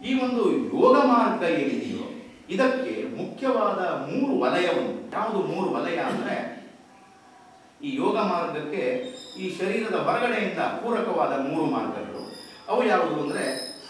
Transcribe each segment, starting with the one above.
ಈ ಒಂದು ಯೋಗ ಮಾರ್ಗ ಏನಿದೆಯೋ ಇದಕ್ಕೆ ಮುಖ್ಯವಾದ ಮೂರು ವಲಯವನ್ನು ಯಾವುದು ಮೂರು ವಲಯ ಅಂದರೆ ಈ ಯೋಗ ಮಾರ್ಗಕ್ಕೆ ಈ ಶರೀರದ ಹೊರಗಡೆಯಿಂದ ಪೂರಕವಾದ ಮೂರು ಮಾರ್ಗಗಳು ಅವು ಯಾವುದು ಅಂದರೆ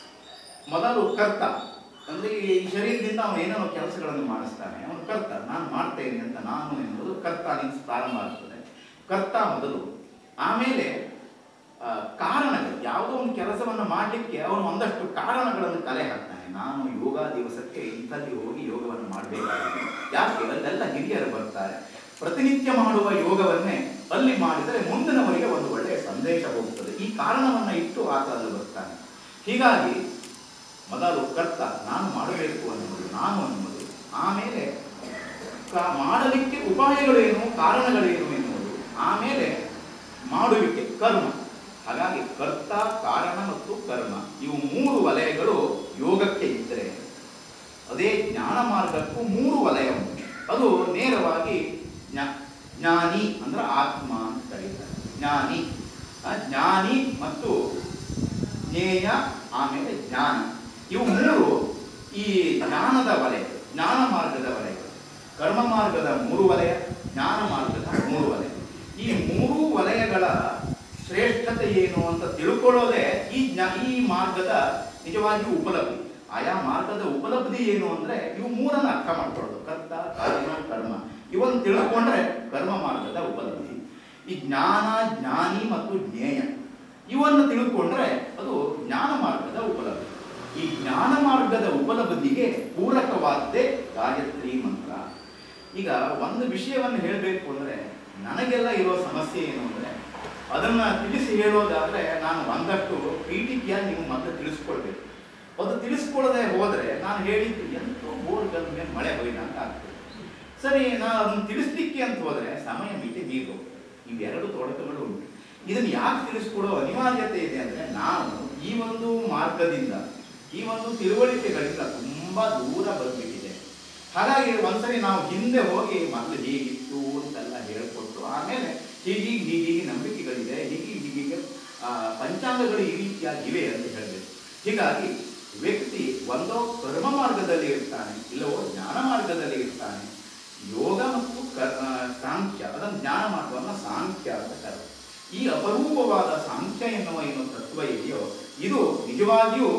ಮೊದಲು ಕರ್ತ ಅಂದರೆ ಈ ಶರೀರದಿಂದ ಅವನು ಏನೇನೋ ಕೆಲಸಗಳನ್ನು ಮಾಡಿಸ್ತಾನೆ ಅವನು ಕರ್ತ ನಾನು ಮಾಡ್ತೇನೆ ಅಂತ ನಾನು ಎನ್ನುವುದು ಕರ್ತ ನಿಂದ ಪ್ರಾರಂಭ ಆಗ್ತದೆ ಕರ್ತ ಮೊದಲು ಆಮೇಲೆ ಆ, ಕಾರಣಗಳು ಯಾವುದೋ ಒಂದು ಕೆಲಸವನ್ನು ಮಾಡಲಿಕ್ಕೆ ಅವನು ಒಂದಷ್ಟು ಕಾರಣಗಳನ್ನು ಕಲೆ ಹಾಕ್ತಾನೆ ನಾನು ಯೋಗ ದಿವಸಕ್ಕೆ ಇಂಥಲ್ಲಿ ಹೋಗಿ ಯೋಗವನ್ನು ಮಾಡಬೇಕಾಗಿದೆ ಯಾಕೆ ಅಲ್ಲೆಲ್ಲ ಹಿರಿಯರು ಬರ್ತಾರೆ ಪ್ರತಿನಿತ್ಯ ಮಾಡುವ ಯೋಗವನ್ನೇ ಅಲ್ಲಿ ಮಾಡಿದರೆ ಮುಂದಿನವರಿಗೆ ಒಂದು ಒಳ್ಳೆಯ ಸಂದೇಶ ಹೋಗ್ತದೆ ಈ ಕಾರಣವನ್ನು ಇಟ್ಟು ಆತ ಅಲ್ಲಿ ಬರ್ತಾನೆ ಹೀಗಾಗಿ ಮೊದಲು ಕರ್ತ ನಾನು ಮಾಡಬೇಕು ಅನ್ನುವುದು ನಾನು ಅನ್ನುವುದು ಆಮೇಲೆ ಕ- ಮಾಡಲಿಕ್ಕೆ ಉಪಾಯಗಳೇನು ಕಾರಣಗಳೇನು ಎನ್ನುವುದು ಆಮೇಲೆ ಮಾಡುವಿಕೆ ಕರ್ಮ ಹಾಗಾಗಿ ಕರ್ತ ಕಾರಣ ಮತ್ತು ಕರ್ಮ ಇವು ಮೂರು ವಲಯಗಳು ಯೋಗಕ್ಕೆ ಇದ್ದರೆ ಅದೇ ಜ್ಞಾನ ಮಾರ್ಗಕ್ಕೂ ಮೂರು ವಲಯ ಉಂಟು ಅದು ನೇರವಾಗಿ ಜ್ಞಾ- ಜ್ಞಾನಿ ಅಂದ್ರೆ ಆತ್ಮ ಅಂತ ಕರೀತಾರೆ ಜ್ಞಾನಿ ಆ, ಜ್ಞಾನಿ ಮತ್ತು ಜ್ಞೇಯ ಆಮೇಲೆ ಜ್ಞಾನ ಇವು ಮೂರು ಈ ಜ್ಞಾನದ ವಲಯಗಳು ಜ್ಞಾನ ಮಾರ್ಗದ ವಲಯಗಳು ಕರ್ಮ ಮಾರ್ಗದ ಮೂರು ವಲಯ ಜ್ಞಾನ ಮಾರ್ಗದ ಮೂರು ವಲಯ ಈ ಮೂರು ವಲಯಗಳ ಶ್ರೇಷ್ಠತೆ ಏನು ಅಂತ ತಿಳ್ಕೊಳ್ಳೋದೇ ಈ ಜ್ಞಾ ಈ ಮಾರ್ಗದ ನಿಜವಾಗಿಯೂ ಉಪಲಬ್ಧಿ ಆಯಾ ಮಾರ್ಗದ ಉಪಲಬ್ಧಿ ಏನು ಅಂದ್ರೆ ಇವು ಮೂರನ್ನ ಅರ್ಥ ಮಾಡ್ಕೊಳ್ಳೋದು ಕರ್ತ ಕಾರಣ ಕರ್ಮ ಇವನ್ನ ತಿಳ್ಕೊಂಡ್ರೆ ಕರ್ಮ ಮಾರ್ಗದ ಉಪಲಬ್ಧಿ ಈ ಜ್ಞಾನ ಜ್ಞಾನಿ ಮತ್ತು ಜ್ಞೇಯ ಇವನ್ನು ತಿಳ್ಕೊಂಡ್ರೆ ಅದು ಜ್ಞಾನ ಮಾರ್ಗದ ಉಪಲಬ್ಧಿ ಈ ಜ್ಞಾನ ಮಾರ್ಗದ ಉಪಲಬ್ಧಿಗೆ ಪೂರಕವಾದ್ದೇ ಗಾಯತ್ರಿ ಮಂತ್ರ ಈಗ ಒಂದು ವಿಷಯವನ್ನು ಹೇಳಬೇಕು ಅಂದ್ರೆ ನನಗೆಲ್ಲ ಇರೋ ಸಮಸ್ಯೆ ಏನು ಅಂದ್ರೆ ಅದನ್ನ ತಿಳಿಸಿ ಹೇಳೋದಾದ್ರೆ ನಾನು ಒಂದಷ್ಟು ಪೀಠಿಕೆಯಾಗಿ ನೀವು ಮೊದಲು ತಿಳಿಸ್ಕೊಳ್ಬೇಕು ಅದು ತಿಳಿಸ್ಕೊಳ್ಳದೆ ಹೋದ್ರೆ ನಾನು ಹೇಳಿದ್ದು ಎಂತೋ ಬೋರ್ಗಲ್ ಮೇಲೆ ಮಳೆ ಹೋಯ್ದಂತ ಆಗ್ತದೆ ಸರಿ ನಾನು ಅದನ್ನು ತಿಳಿಸ್ಲಿಕ್ಕೆ ಅಂತ ಹೋದ್ರೆ ಸಮಯ ಮಿತಿ ಮೀರು ಇವೆರಡು ತೊಡಕುಗಳು ಉಂಟು ಇದನ್ನು ಯಾಕೆ ತಿಳಿಸ್ಕೊಡೋ ಅನಿವಾರ್ಯತೆ ಇದೆ ಅಂದ್ರೆ ನಾವು ಈ ಒಂದು ಮಾರ್ಗದಿಂದ ಈ ಒಂದು ತಿಳುವಳಿಕೆಗಳಿಂದ ತುಂಬಾ ದೂರ ಬಂದ್ಬಿಟ್ಟಿದೆ ಹಾಗಾಗಿ ಒಂದ್ಸರಿ ನಾವು ಹಿಂದೆ ಹೋಗಿ ಮೊದಲು ಹೀಗಿತ್ತು ಅಂತೆಲ್ಲ ಹೇಳ್ಕೊಟ್ಟು ಆಮೇಲೆ ಹೀಗೀಗ ಹೀಗೀಗೆ ನಂಬಿಕೆಗಳಿದೆ ಹೀಗೀಗ ಹೀಗೀಗೆ ಆ, ಪಂಚಾಂಗಗಳು ಈ ರೀತಿಯಾಗಿ ಇವೆ ಅಂತ ಹೇಳಬೇಕು ಹೀಗಾಗಿ ವ್ಯಕ್ತಿ ಒಂದೋ ಕರ್ಮ ಮಾರ್ಗದಲ್ಲಿ ಇರ್ತಾನೆ ಇಲ್ಲವೋ ಜ್ಞಾನ ಮಾರ್ಗದಲ್ಲಿ ಇರ್ತಾನೆ ಯೋಗ ಮತ್ತು ಕ- ಆ, ಸಾಂಖ್ಯ ಅದನ್ನು ಜ್ಞಾನ ಮಾರ್ಗವನ್ನು ಸಾಂಖ್ಯ ಅಂತ ಕರೆದು ಈ ಅಪರೂಪವಾದ ಸಾಂಖ್ಯ ಎನ್ನುವ ಏನು ತತ್ವ ಇದೆಯೋ ಇದು ನಿಜವಾಗಿಯೂ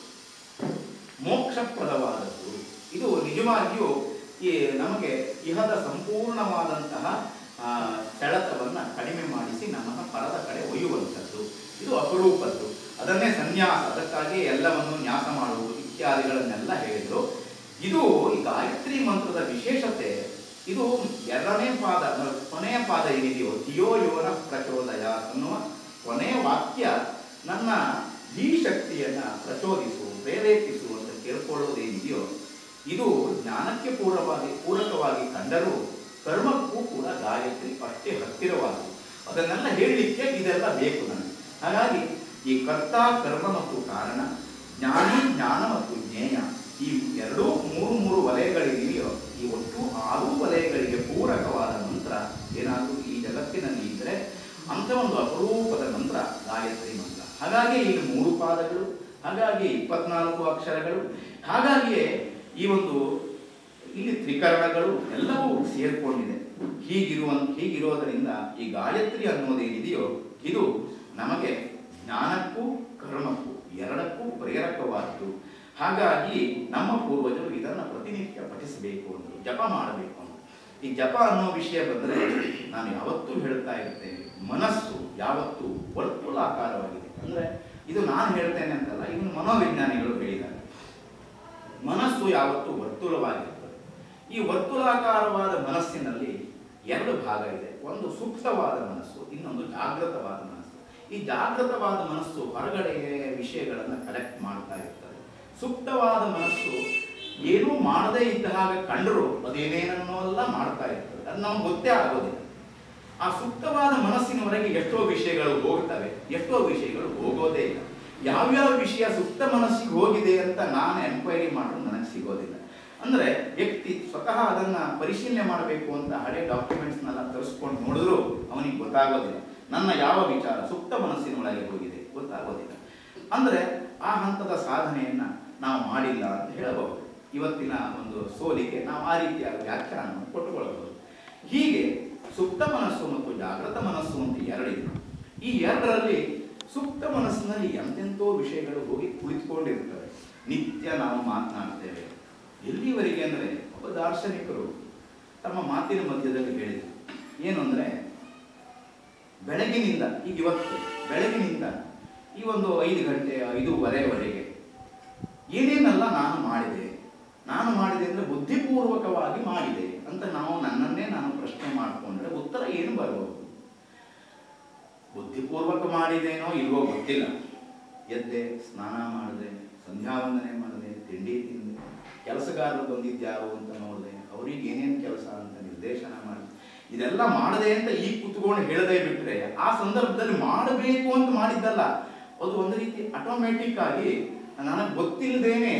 ಮೋಕ್ಷಪ್ರದವಾದದ್ದು ಇದು ನಿಜವಾಗಿಯೂ ಈ ನಮಗೆ ಇಹದ ಸಂಪೂರ್ಣವಾದಂತಹ ಆ, ಸೆಳೆತವನ್ನ ಕಡಿಮೆ ಮಾಡಿಸಿ ನಮ್ಮನ್ನು ಪರದ ಕಡೆ ಒಯ್ಯುವಂಥದ್ದು ಇದು ಅಪರೂಪದ್ದು ಅದನ್ನೇ ಸನ್ಯಾಸ ಅದಕ್ಕಾಗಿ ಎಲ್ಲವನ್ನು ನ್ಯಾಸ ಮಾಡುವುದು ಇತ್ಯಾದಿಗಳನ್ನೆಲ್ಲ ಹೇಳಿದರು ಇದು ಈ ಗಾಯತ್ರಿ ಮಂತ್ರದ ವಿಶೇಷತೆ ಇದು ಎರಡನೇ ಪಾದ ಅಂದ್ರೆ ಕೊನೆಯ ಪಾದ ಏನಿದೆಯೋ ಧಿಯೋ ಯೋನ ಪ್ರಚೋದಯ ಅನ್ನುವ ಕೊನೆಯ ವಾಕ್ಯ ನನ್ನ ಧೀ ಶಕ್ತಿಯನ್ನ ಪ್ರಚೋದಿಸು ಪ್ರೇರೇಪಿಸು ಅಂತ ಕೇಳ್ಕೊಳ್ಳೋದೇನಿದೆಯೋ ಇದು ಜ್ಞಾನಕ್ಕೆ ಪೂರ್ವವಾಗಿ ಪೂರಕವಾಗಿ ಕಂಡರೂ ಕರ್ಮಕ್ಕೂ ಕೂಡ ಗಾಯತ್ರಿ ಅಷ್ಟೇ ಹತ್ತಿರವಾದದ್ದು ಅದನ್ನೆಲ್ಲ ಹೇಳಲಿಕ್ಕೆ ಇದೆಲ್ಲ ಬೇಕು ನನಗೆ ಹಾಗಾಗಿ ಈ ಕರ್ತ ಕರ್ಮ ಮತ್ತು ಕಾರಣ ಜ್ಞಾನಿ ಜ್ಞಾನ ಮತ್ತು ಜ್ಞೇಯ ಈ ಎರಡೂ ಮೂರು ಮೂರು ವಲಯಗಳಿದೆಯೋ ಈ ಒಟ್ಟು ಆರು ವಲಯಗಳಿಗೆ ಪೂರಕವಾದ ಮಂತ್ರ ಏನಾದರೂ ಈ ಜಗತ್ತಿನಲ್ಲಿ ಇದ್ದರೆ ಅಂತ ಒಂದು ಅಪರೂಪದ ಮಂತ್ರ ಗಾಯತ್ರಿ ಮಂತ್ರ ಹಾಗಾಗಿ ಇಲ್ಲಿ ಮೂರು ಪಾದಗಳು ಹಾಗಾಗಿ ಇಪ್ಪತ್ನಾಲ್ಕು ಅಕ್ಷರಗಳು ಹಾಗಾಗಿಯೇ ಈ ಒಂದು ಇಲ್ಲಿ ತ್ರಿಕರಣಗಳು ಎಲ್ಲವೂ ಸೇರ್ಕೊಂಡಿದೆ ಹೀಗಿರುವ ಹೀಗಿರೋದರಿಂದ ಈ ಗಾಯತ್ರಿ ಅನ್ನೋದೇನಿದೆಯೋ ಇದು ನಮಗೆ ಜ್ಞಾನಕ್ಕೂ ಕರ್ಮಕ್ಕೂ ಎರಡಕ್ಕೂ ಪ್ರೇರಕವಾದ್ದು ಹಾಗಾಗಿ ನಮ್ಮ ಪೂರ್ವಜರು ಇದನ್ನು ಪ್ರತಿನಿತ್ಯ ಪಠಿಸಬೇಕು ಅಂದರು ಜಪ ಮಾಡಬೇಕು ಅಂತ ಈ ಜಪ ಅನ್ನೋ ವಿಷಯ ಬಂದರೆ ನಾನು ಯಾವತ್ತೂ ಹೇಳ್ತಾ ಇರ್ತೇನೆ ಮನಸ್ಸು ಯಾವತ್ತೂ ವರ್ತುಲಾಕಾರವಾಗಿದೆ ಅಂದರೆ ಇದು ನಾನು ಹೇಳ್ತೇನೆ ಅಂತಲ್ಲ ಇದನ್ನು ಮನೋವಿಜ್ಞಾನಿಗಳು ಹೇಳಿದ್ದಾರೆ ಮನಸ್ಸು ಯಾವತ್ತೂ ವರ್ತುಲವಾಗಿರ್ತದೆ ಈ ವರ್ತುಲಾಕಾರವಾದ ಮನಸ್ಸಿನಲ್ಲಿ ಎರಡು ಭಾಗ ಇದೆ ಒಂದು ಸೂಕ್ತವಾದ ಮನಸ್ಸು ಇನ್ನೊಂದು ಜಾಗೃತವಾದ ಮನಸ್ಸು ಈ ಜಾಗೃತವಾದ ಮನಸ್ಸು ಹೊರಗಡೆ ವಿಷಯಗಳನ್ನು ಕಲೆಕ್ಟ್ ಮಾಡ್ತಾ ಇರ್ತದೆ ಸೂಕ್ತವಾದ ಮನಸ್ಸು ಏನೂ ಮಾಡದೇ ಇದ್ದ ಹಾಗೆ ಕಂಡರೂ ಅದೇನೇನನ್ನೋ ಎಲ್ಲ ಮಾಡ್ತಾ ಇರ್ತದೆ ಅದು ನಮ್ಗೆ ಗೊತ್ತೇ ಆಗೋದಿಲ್ಲ ಆ ಸೂಕ್ತವಾದ ಮನಸ್ಸಿನವರೆಗೆ ಎಷ್ಟೋ ವಿಷಯಗಳು ಹೋಗ್ತವೆ ಎಷ್ಟೋ ವಿಷಯಗಳು ಹೋಗೋದೇ ಇಲ್ಲ ಯಾವ್ಯಾವ ವಿಷಯ ಸುಪ್ತ ಮನಸ್ಸಿಗೆ ಹೋಗಿದೆ ಅಂತ ನಾನು ಎಂಕ್ವೈರಿ ಮಾಡೋದು ನನಗೆ ಸಿಗೋದಿಲ್ಲ ಅಂದ್ರೆ ವ್ಯಕ್ತಿ ಸ್ವತಃ ಅದನ್ನ ಪರಿಶೀಲನೆ ಮಾಡಬೇಕು ಅಂತ ಹಳೆ ಡಾಕ್ಯುಮೆಂಟ್ಸ್ನೆಲ್ಲ ತರಿಸ್ಕೊಂಡು ನೋಡಿದ್ರು ಅವನಿಗೆ ಗೊತ್ತಾಗೋದಿಲ್ಲ ನನ್ನ ಯಾವ ವಿಚಾರ ಸುಪ್ತ ಮನಸ್ಸಿನೊಳಗೆ ಹೋಗಿದೆ ಗೊತ್ತಾಗೋದಿಲ್ಲ ಅಂದ್ರೆ ಆ ಹಂತದ ಸಾಧನೆಯನ್ನ ನಾವು ಮಾಡಿಲ್ಲ ಅಂತ ಹೇಳಬಹುದು ಇವತ್ತಿನ ಒಂದು ಸೋಲಿಗೆ ನಾವು ಆ ರೀತಿಯಾದ ವ್ಯಾಖ್ಯಾನವನ್ನು ಕೊಟ್ಟುಕೊಳ್ಳಬಹುದು ಹೀಗೆ ಸುಪ್ತ ಮನಸ್ಸು ಮತ್ತು ಜಾಗೃತ ಮನಸ್ಸು ಅಂತ ಎರಡಿದೆ ಈ ಎರಡರಲ್ಲಿ ಸುಪ್ತ ಮನಸ್ಸಿನಲ್ಲಿ ಎಂತೆಂಥೋ ವಿಷಯಗಳು ಹೋಗಿ ಕುಳಿತುಕೊಂಡಿರ್ತವೆ ನಿತ್ಯ ನಾವು ಮಾತನಾಡ್ತೇವೆ ಎಲ್ಲಿವರೆಗೆ ಅಂದರೆ ಒಬ್ಬ ದಾರ್ಶನಿಕರು ತಮ್ಮ ಮಾತಿನ ಮಧ್ಯದಲ್ಲಿ ಹೇಳಿದರು ಏನು ಅಂದರೆ ಬೆಳಗಿನಿಂದ ಈಗ ಇವತ್ತು ಬೆಳಗಿನಿಂದ ಈ ಒಂದು ಐದು ಗಂಟೆ ಐದೂವರೆವರೆಗೆ ಏನೇನೆಲ್ಲ ನಾನು ಮಾಡಿದೆ ನಾನು ಮಾಡಿದೆ ಅಂದರೆ ಬುದ್ಧಿಪೂರ್ವಕವಾಗಿ ಮಾಡಿದೆ ಅಂತ ನಾವು ನನ್ನನ್ನೇ ನಾನು ಪ್ರಶ್ನೆ ಮಾಡಿಕೊಂಡ್ರೆ ಉತ್ತರ ಏನು ಬರಬಹುದು ಬುದ್ಧಿಪೂರ್ವಕ ಮಾಡಿದೇನೋ ಇಲ್ವೋ ಗೊತ್ತಿಲ್ಲ ಎದ್ದೆ ಸ್ನಾನ ಮಾಡಿದೆ ಸಂಧ್ಯಾವಂದನೆ ಮಾಡಿದೆ ತಿಂಡಿ ತಿಂದೆ ಕೆಲಸಗಾರರು ಬಂದಿದ್ಯಾರು ಅಂತ ನೋಡಿದೆ ಅವ್ರಿಗೆ ಏನೇನು ಕೆಲಸ ಅಂತ ನಿರ್ದೇಶನ ಮಾಡಿ ಇದೆಲ್ಲ ಮಾಡದೆ ಅಂತ ಈಗ ಕುತ್ಕೊಂಡು ಹೇಳದೆ ಬಿಟ್ರೆ ಆ ಸಂದರ್ಭದಲ್ಲಿ ಮಾಡಬೇಕು ಅಂತ ಮಾಡಿದ್ದಲ್ಲ ಅದು ಒಂದು ರೀತಿ ಆಟೋಮೆಟಿಕ್ ಆಗಿ ನನಗೆ ಗೊತ್ತಿಲ್ಲದೇನೆ